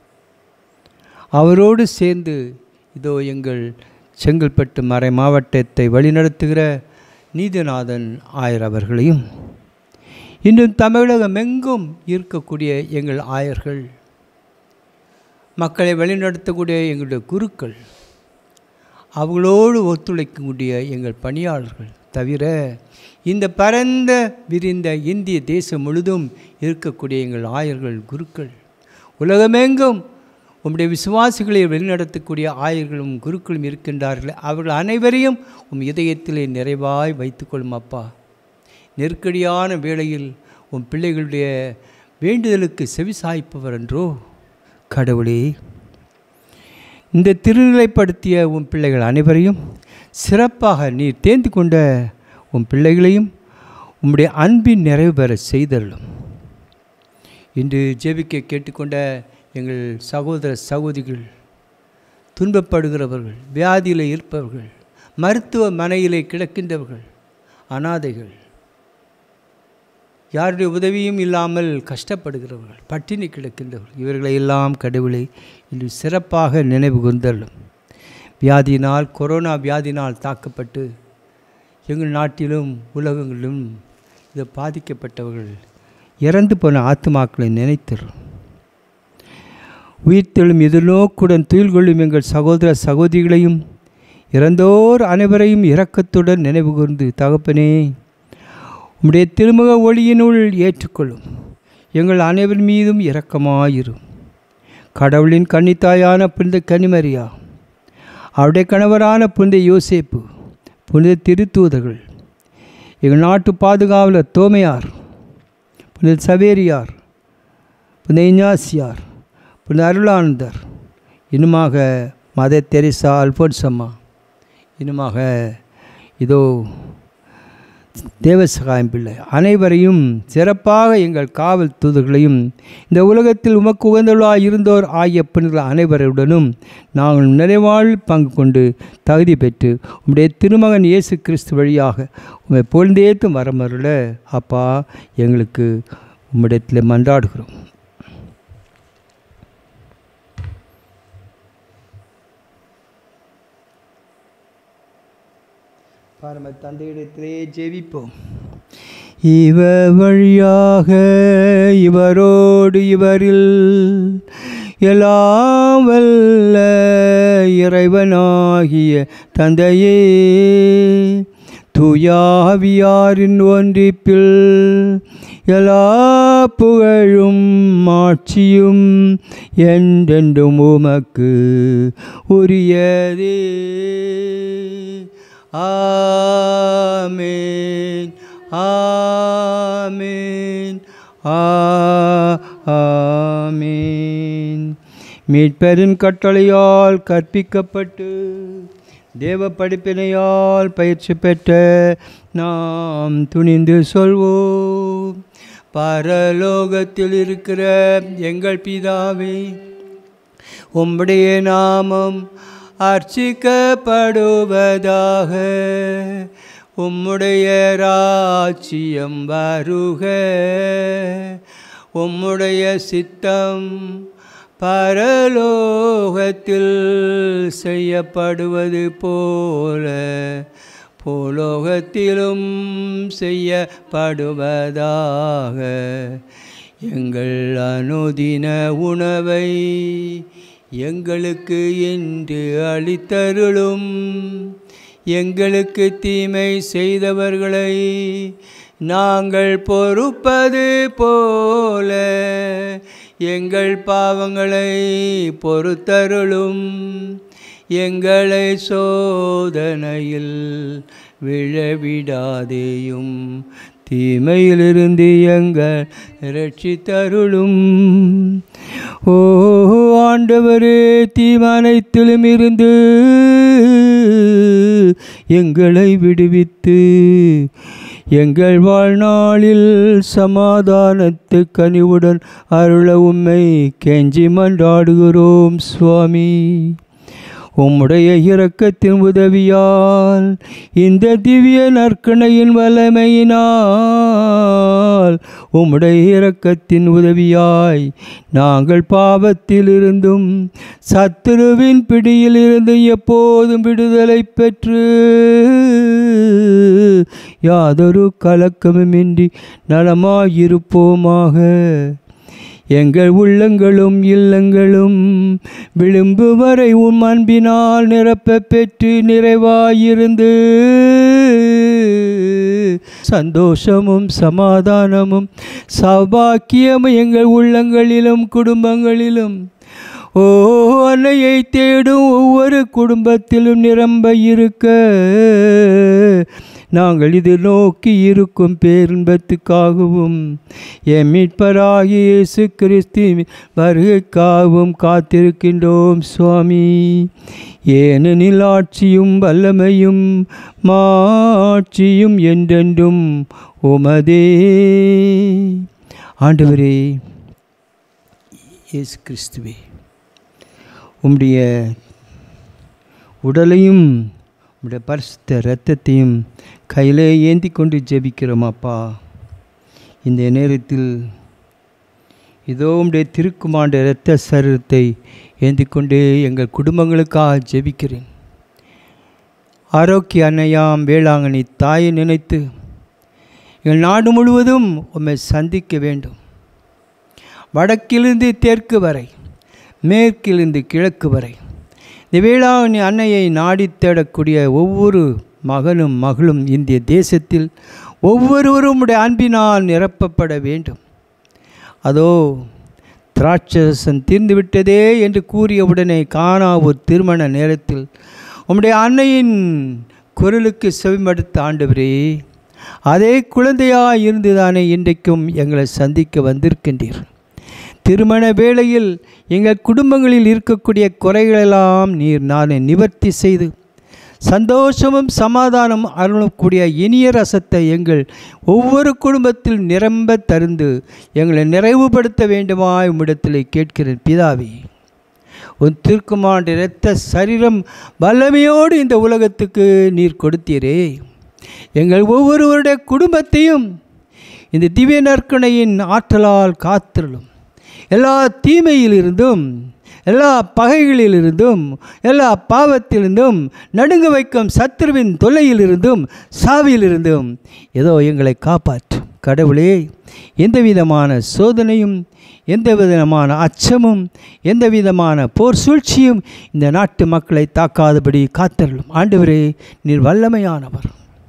அவரோடு சேர்ந்து இதோ எங்கள் செங்கல்பட்டு மறை மாவட்டத்தை வழிநடத்துகிற நீதிநாதன் ஆயர் அவர்களையும் இன்னும் தமிழகம் எங்கும் இருக்கக்கூடிய எங்கள் ஆயர்கள் மக்களை வழிநடத்தக்கூடிய எங்களுடைய குருக்கள் அவங்களோடு ஒத்துழைக்கக்கூடிய எங்கள் பணியாளர்கள் தவிர இந்த பரந்த விரிந்த இந்திய தேசம் முழுதும் இருக்கக்கூடிய எங்கள் ஆயர்கள் குருக்கள் உலகமெங்கும் உம்முடைய விசுவாசிகளை வழிநடத்தக்கூடிய ஆயர்களும் குருக்களும் இருக்கின்றார்கள் அவர்கள் அனைவரையும் உம் இதயத்திலே நிறைவாய் வைத்துக்கொள்ளும் அப்பா நெருக்கடியான வேளையில் உன் பிள்ளைகளுடைய வேண்டுதலுக்கு செவிசாய்ப்பவர் என்றோ கடவுளே இந்த திருநிலைப்படுத்திய உன் பிள்ளைகள் அனைவரையும் சிறப்பாக நீர் தேர்ந்து கொண்ட உன் பிள்ளைகளையும் உம்முடைய அன்பின் நிறைவு பெற செய்தருளும் இன்று ஜெபிக்க கேட்டுக்கொண்ட எங்கள் சகோதர சகோதரிகள் துன்பப்படுகிறவர்கள் வியாதியில் இருப்பவர்கள் மருத்துவமனையிலே கிடக்கின்றவர்கள் அனாதைகள் யாருடைய உதவியும் இல்லாமல் கஷ்டப்படுகிறவர்கள் பட்டினி கிடக்கின்றவர்கள் இவர்களை எல்லாம் கடவுளை இன்று சிறப்பாக நினைவு கூர்ந்தள்ளும் வியாதியினால் கொரோனா வியாதியினால் தாக்கப்பட்டு எங்கள் நாட்டிலும் உலகங்களிலும் இது பாதிக்கப்பட்டவர்கள் இறந்து போன ஆத்துமாக்களை நினைத்தரும் உயிர்த்தெழும் எதிர்நோக்குடன் துயில் கொள்ளும் எங்கள் சகோதர சகோதரிகளையும் இறந்தோர் அனைவரையும் இரக்கத்துடன் நினைவு கூர்ந்து தகப்பனே உம்முடைய திருமுக ஒளியினுள் ஏற்றுக்கொள்ளும் எங்கள் அனைவர் மீதும் இரக்கமாயிரும் கடவுளின் கன்னித்தாயான புனித கனிமரியா அவருடைய கணவரான புனித யோசேப்பு புனித திருத்தூதர்கள் எங்கள் நாட்டு பாதுகாவலர் தோமையார் புனித சவேரியார் புனித இஞ்ஞாசியார் புனித அருளானந்தர் இன்னுமாக மத தெரசா அல்போன்சம்மா இன்னுமாக இதோ தேவசகாயம் பிள்ளை அனைவரையும் சிறப்பாக எங்கள் காவல் தூதர்களையும் இந்த உலகத்தில் உமக்கு உகந்தவர்களாக இருந்தோர் ஆகிய பெண்கள் அனைவருடனும் நாங்கள் நிறைவாழ் பங்கு கொண்டு தகுதி பெற்று உம்முடைய திருமகன் இயேசு கிறிஸ்து வழியாக உம்மை பொழுந்தேத்தும் வரமருள அப்பா எங்களுக்கு உம்மிடத்தில் மன்றாடுகிறோம் பரம தந்தையிடத்திலே ஜெபிப்போம் இவ வழியாக இவரோடு இவரில் எல்லாம் வல்ல இறைவனாகிய தந்தையே தூயாவியாரின் ஒன்றிப்பில் எல்லா புகழும் மாட்சியும் என்றென்றும் உமக்கு உரியதே ஆமேன் ஆமேன் ஆமேன் மீட்பெரும் கட்டளையால் கற்பிக்கப்பட்டு தேவ படிப்பினையால் பயிற்சி பெற்ற நாம் துணிந்து சொல்வோம் பரலோகத்தில் இருக்கிற எங்கள் பிதாவே உம்முடைய நாமம் அர்ச்சிக்கப்படுவதாக உம்முடைய ராச்சியம் வருக உம்முடைய சித்தம் பரலோகத்தில் செய்யப்படுவது போல பூலோகத்திலும் செய்யப்படுவதாக எங்கள் அனுதின உணவை எங்களுக்கு இன்று அளித்தருளும் எங்களுக்கு தீமை செய்தவர்களை நாங்கள் பொறுப்பது போல எங்கள் பாவங்களை பொறுத்தருளும் எங்களை சோதனையில் விழவிடாதேயும் தீமையிலிருந்து எங்கள் ரட்சித்தருளும் ஓ ஆண்டவரே தீமனைத்திலும் இருந்து எங்களை விடுவித்து எங்கள் வாழ்நாளில் சமாதானத்து கனிவுடன் அருள உம்மை கெஞ்சி மன்றாடுகிறோம் சுவாமி உம்முடைய இரக்கத்தின் உதவியால் இந்த திவ்ய நற்கணையின் வல்லமையினால் உம்முடைய இரக்கத்தின் உதவியாய் நாங்கள் பாவத்திலிருந்தும் சத்துருவின் பிடியிலிருந்து எப்போதும் விடுதலை பெற்று யாதொரு கலக்கமுமின்றி நலமாயிருப்போமாக எங்கள் உள்ளங்களும் இல்லங்களும் விளிம்பு வரை உம் அன்பினால் நிரப்ப பெற்று நிறைவாயிருந்து சந்தோஷமும் சமாதானமும் சௌபாக்கியமும் எங்கள் உள்ளங்களிலும் குடும்பங்களிலும் ஓ அன்னையை தேடும் ஒவ்வொரு குடும்பத்திலும் நிரம்ப இருக்க நாங்கள் இது நோக்கி இருக்கும் பேரின்பத்துக்காகவும் என் மீட்பராகிய இயேசு கிறிஸ்து வருகைக்காகவும் காத்திருக்கின்றோம் சுவாமி ஏனெனில் ஆட்சியும் வல்லமையும் மாட்சியும் என்றென்றும் உமதே ஆண்டவரே இயேசு கிறிஸ்துவே உம்முடைய உடலையும் உம்முடைய பரிசுத்த இரத்தத்தையும் கையிலே ஏந்தி கொண்டு ஜெபிக்கிறோம் அப்பா இந்த நேரத்தில் இதோ உம்முடைய திருக்குமாண்ட இரத்த சரீரத்தை ஏந்தி கொண்டு எங்கள் குடும்பங்களுக்காக ஜெபிக்கிறேன் ஆரோக்கிய அன்னையாம் வேளாங்கண்ணி தாயை நினைத்து எங்கள் நாடு முழுவதும் உம்மை சந்திக்க வேண்டும் வடக்கிலிருந்து தெற்கு வரை மேற்கிலிருந்து கிழக்கு வரை இந்த வேளாண் அன்னையை நாடி தேடக்கூடிய ஒவ்வொரு மகனும் மகளும் இந்திய தேசத்தில் ஒவ்வொருவரும் உடைய அன்பினால் நிரப்பப்பட வேண்டும் அதோ திராட்சரசன் தீர்ந்து விட்டதே என்று கூறியவுடனே காணா ஒரு திருமண நேரத்தில் உம்முடைய அன்னையின் குரலுக்கு செவிமடுத்த ஆண்டவரே அதே குழந்தையாக இருந்துதானே இன்றைக்கும் எங்களை சந்திக்க வந்திருக்கின்றீர் திருமண வேளையில் எங்கள் குடும்பங்களில் இருக்கக்கூடிய குறைகளெல்லாம் நீர் நானே நிவர்த்தி செய்து சந்தோஷமும் சமாதானம் அருளக்கூடிய இனிய ரசத்தை எங்கள் ஒவ்வொரு குடும்பத்தில் நிரம்ப தருந்து எங்களை நிறைவுபடுத்த வேண்டுமாய் உம்மிடத்தில் கேட்கிறேன் பிதாவே உன் திருக்குமாண்ட இரத்த சரீரம் வல்லமையோடு இந்த உலகத்துக்கு நீர் கொடுத்தீரே எங்கள் ஒவ்வொருவருடைய குடும்பத்தையும் இந்த திவ்ய நற்கணையின் ஆற்றலால் காத்திருளும் எல்லா தீமையிலிருந்தும் எல்லா பகைகளிலிருந்தும் எல்லா பாவத்திலிருந்தும் நடுங்க வைக்கும் சத்துருவின் தொல்லையிலிருந்தும் சாவியிலிருந்தும் ஏதோ எங்களை காப்பாற்றும் கடவுளே எந்த விதமான சோதனையும் எந்த விதமான அச்சமும் எந்த விதமான போர் சூழ்ச்சியும் இந்த நாட்டு மக்களை தாக்காதபடி காத்தருளும் ஆண்டவரே நீர் வல்லமையானவர்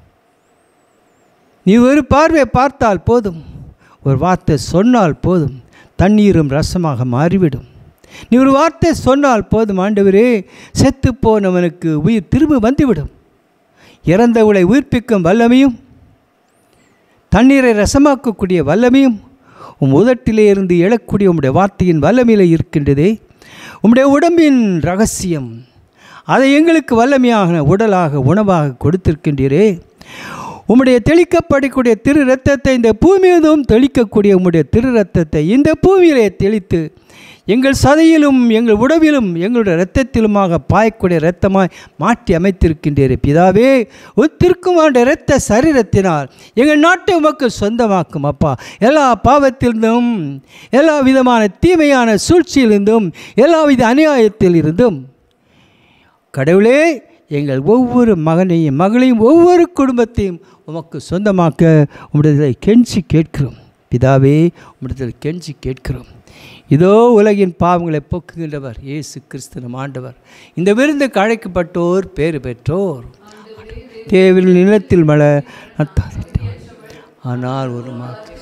நீ ஒரு பார்வை பார்த்தால் போதும் ஒரு வார்த்தை சொன்னால் போதும் தண்ணீரும் ரசமாக மாறிவிடும் நீ ஒரு வார்த்தை சொன்னால் போதும் ஆண்டவரே செத்து போனவனுக்கு உயிர் திரும்ப வந்துவிடும் இறந்தவளை உயிர்ப்பிக்கும் வல்லமையும் தண்ணீரை ரசமாக்கக்கூடிய வல்லமையும் உம் உதட்டிலே இருந்து எழக்கூடிய உம்முடைய வார்த்தையின் வல்லமையிலே இருக்கின்றதே உம்முடைய உடம்பின் ரகசியம் அதை எங்களுக்கு வல்லமையாக உடலாக உணவாக கொடுத்திருக்கின்றீரே உம்முடைய தெளிக்கப்படக்கூடிய திரு ரத்தத்தை இந்த பூமியிலும் தெளிக்கக்கூடிய உம்முடைய திரு ரத்தத்தை இந்த பூமியிலே தெளித்து எங்கள் சதையிலும் எங்கள் உடவிலும் எங்களுடைய இரத்தத்திலுமாக பாயக்கூடிய இரத்தமாய் மாற்றி அமைத்திருக்கின்றீரே பிதாவே ஒத்திருக்குமாண்ட இரத்த சரீரத்தினால் எங்கள் நாட்டை உமக்கு சொந்தமாக்கும் அப்பா எல்லா பாவத்திலிருந்தும் எல்லா விதமான தீமையான சூழ்ச்சியிலிருந்தும் எல்லா வித அநியாயத்தில் இருந்தும் கடவுளே எங்கள் ஒவ்வொரு மகனையும் மகளையும் ஒவ்வொரு குடும்பத்தையும் உமக்கு சொந்தமாக்க உம்மிடத்தில் கெஞ்சி கேட்கிறோம் பிதாவே உம்மிடத்தில் கெஞ்சி கேட்கிறோம் இதோ உலகின் பாவங்களை போக்குகின்றவர் இயேசு கிறிஸ்து நம் ஆண்டவர் இந்த விருந்துக்கு அழைக்கப்பட்டோர் பேறு பெற்றோர் தேவில் நிலத்தில் மழை நட்டாதிட்டார் ஆனால் ஒரு மாற்று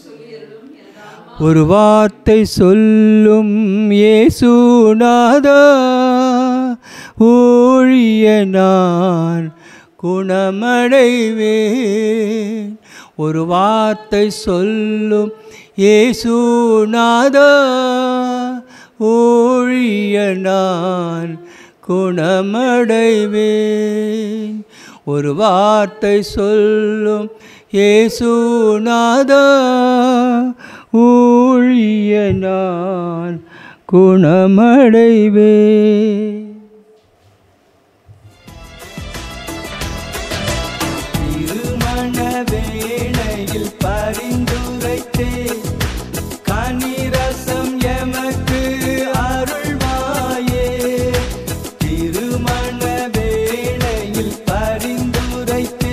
ஒரு வார்த்தை சொல்லும் இயேசுநாதா ஊழிய நான் குணமடைவேன் ஒரு வார்த்தை சொல்லும் இயேசுநாதா ஊழிய நான் குணமடைவேன் ஒரு வார்த்தை சொல்லும் இயேசுநாதா ஊழிய நான் குணமடைவேன் திருமண வேளையில் பரிந்துரைத்தே கனிரசம் எமக்கு அருள்வாயே திருமண வேளையில் பரிந்துரைத்தே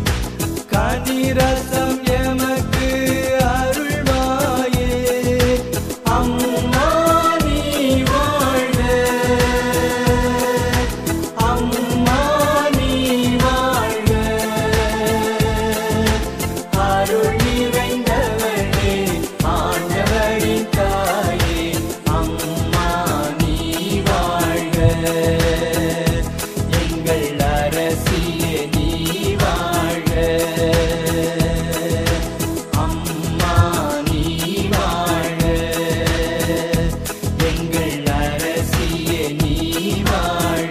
கனிரசம் எமக்கு அருள்வாயே அம்மா நீ வாழ்க அம்மா நீ வாழ்க அருள் நிறைந்தவளே ஆண்டவரின் தாயே அம்மா நீ வாழ்க எங்கள் அரசியே நீ வாழ்க அம்மா நீ வாழ்க எங்கள் அரசியே நீ வாழ்க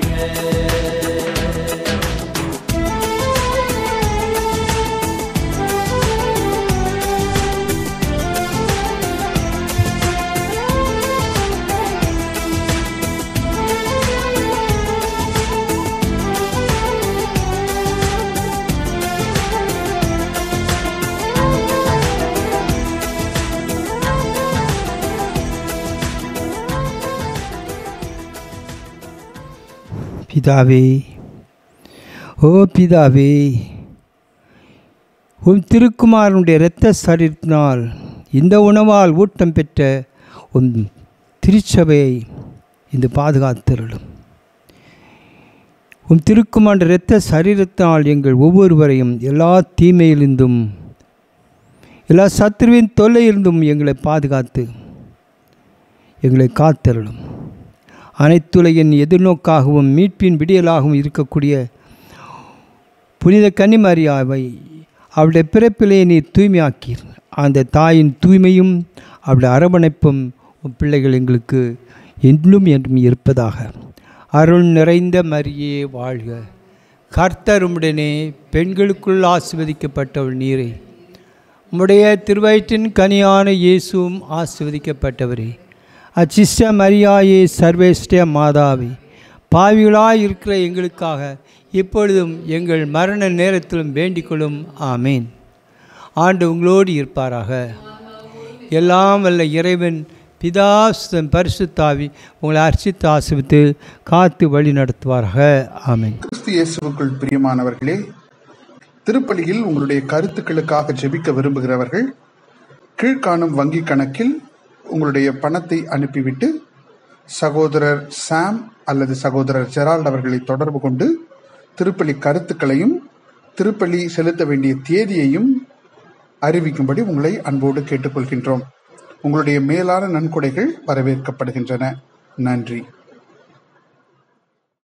பிதாவே ஓ பிதாவே உன் திருக்குமாரனுடைய இரத்த சரீரத்தினால் இந்த உணவால் ஊட்டம் பெற்ற உன் திருச்சபையை இந்த பாதுகாத்திருளும் உம் திருக்குமாண்ட இரத்த சரீரத்தினால் எங்கள் ஒவ்வொருவரையும் எல்லா தீமையிலிருந்தும் எல்லா சத்துருவின் தொல்லையிலிருந்தும் எங்களை பாதுகாத்து எங்களை காத்தருளும் அனைத்துலகின் எதிர்நோக்காகவும் மீட்பின் விடியலாகவும் இருக்கக்கூடிய புனித கன்னிமரியாவை அவளுடைய பிறப்பிலே நீர் தூய்மையாக்கீர் அந்த தாயின் தூய்மையும் அவளுடைய அரவணைப்பும் உம் பிள்ளைகள் எங்களுக்கு என்றும் என்றும் இருப்பதாக அருள் நிறைந்த மரியே வாழ்க கர்த்தர் உம்முடனே பெண்களுக்குள் ஆசிர்வதிக்கப்பட்டவள் நீரே உம்முடைய திருவயிற்றின் கனியான இயேசுவும் ஆசிர்வதிக்கப்பட்டவரே அச்சிஷ்ட மரியாயே சர்வேஷ்ட மாதாவே பாவிகளாய் இருக்கிற எங்களுக்காக இப்பொழுதும் எங்கள் மரண நேரத்திலும் வேண்டிக்கொள்ளும் ஆமேன் ஆண்டு உங்களோடு இருப்பாராக எல்லாம் வல்ல இறைவன் பிதாசுதன் பரிசுத்தாவி உங்களை அர்ச்சித்து ஆசிரித்து காத்து வழி நடத்துவாராக ஆமேன் கிறிஸ்து இயேசுவுக்குள் பிரியமானவர்களே திருப்பலியில் உங்களுடைய கருத்துக்களுக்காக ஜெபிக்க விரும்புகிறவர்கள் கீழ்காணும் வங்கி கணக்கில் உங்களுடைய பணத்தை அனுப்பிவிட்டு சகோதரர் சாம் அல்லது சகோதரர் ஜெரால்ட் அவர்களை தொடர்பு கொண்டு திருப்பலி கருத்துக்களையும் திருப்பலி செலுத்த வேண்டிய தேதியையும் அறிவிக்கும்படி உங்களை அன்போடு கேட்டுக்கொள்கின்றோம் உங்களுடைய மேலான நன்கொடைகள் வரவேற்கப்படுகின்றன நன்றி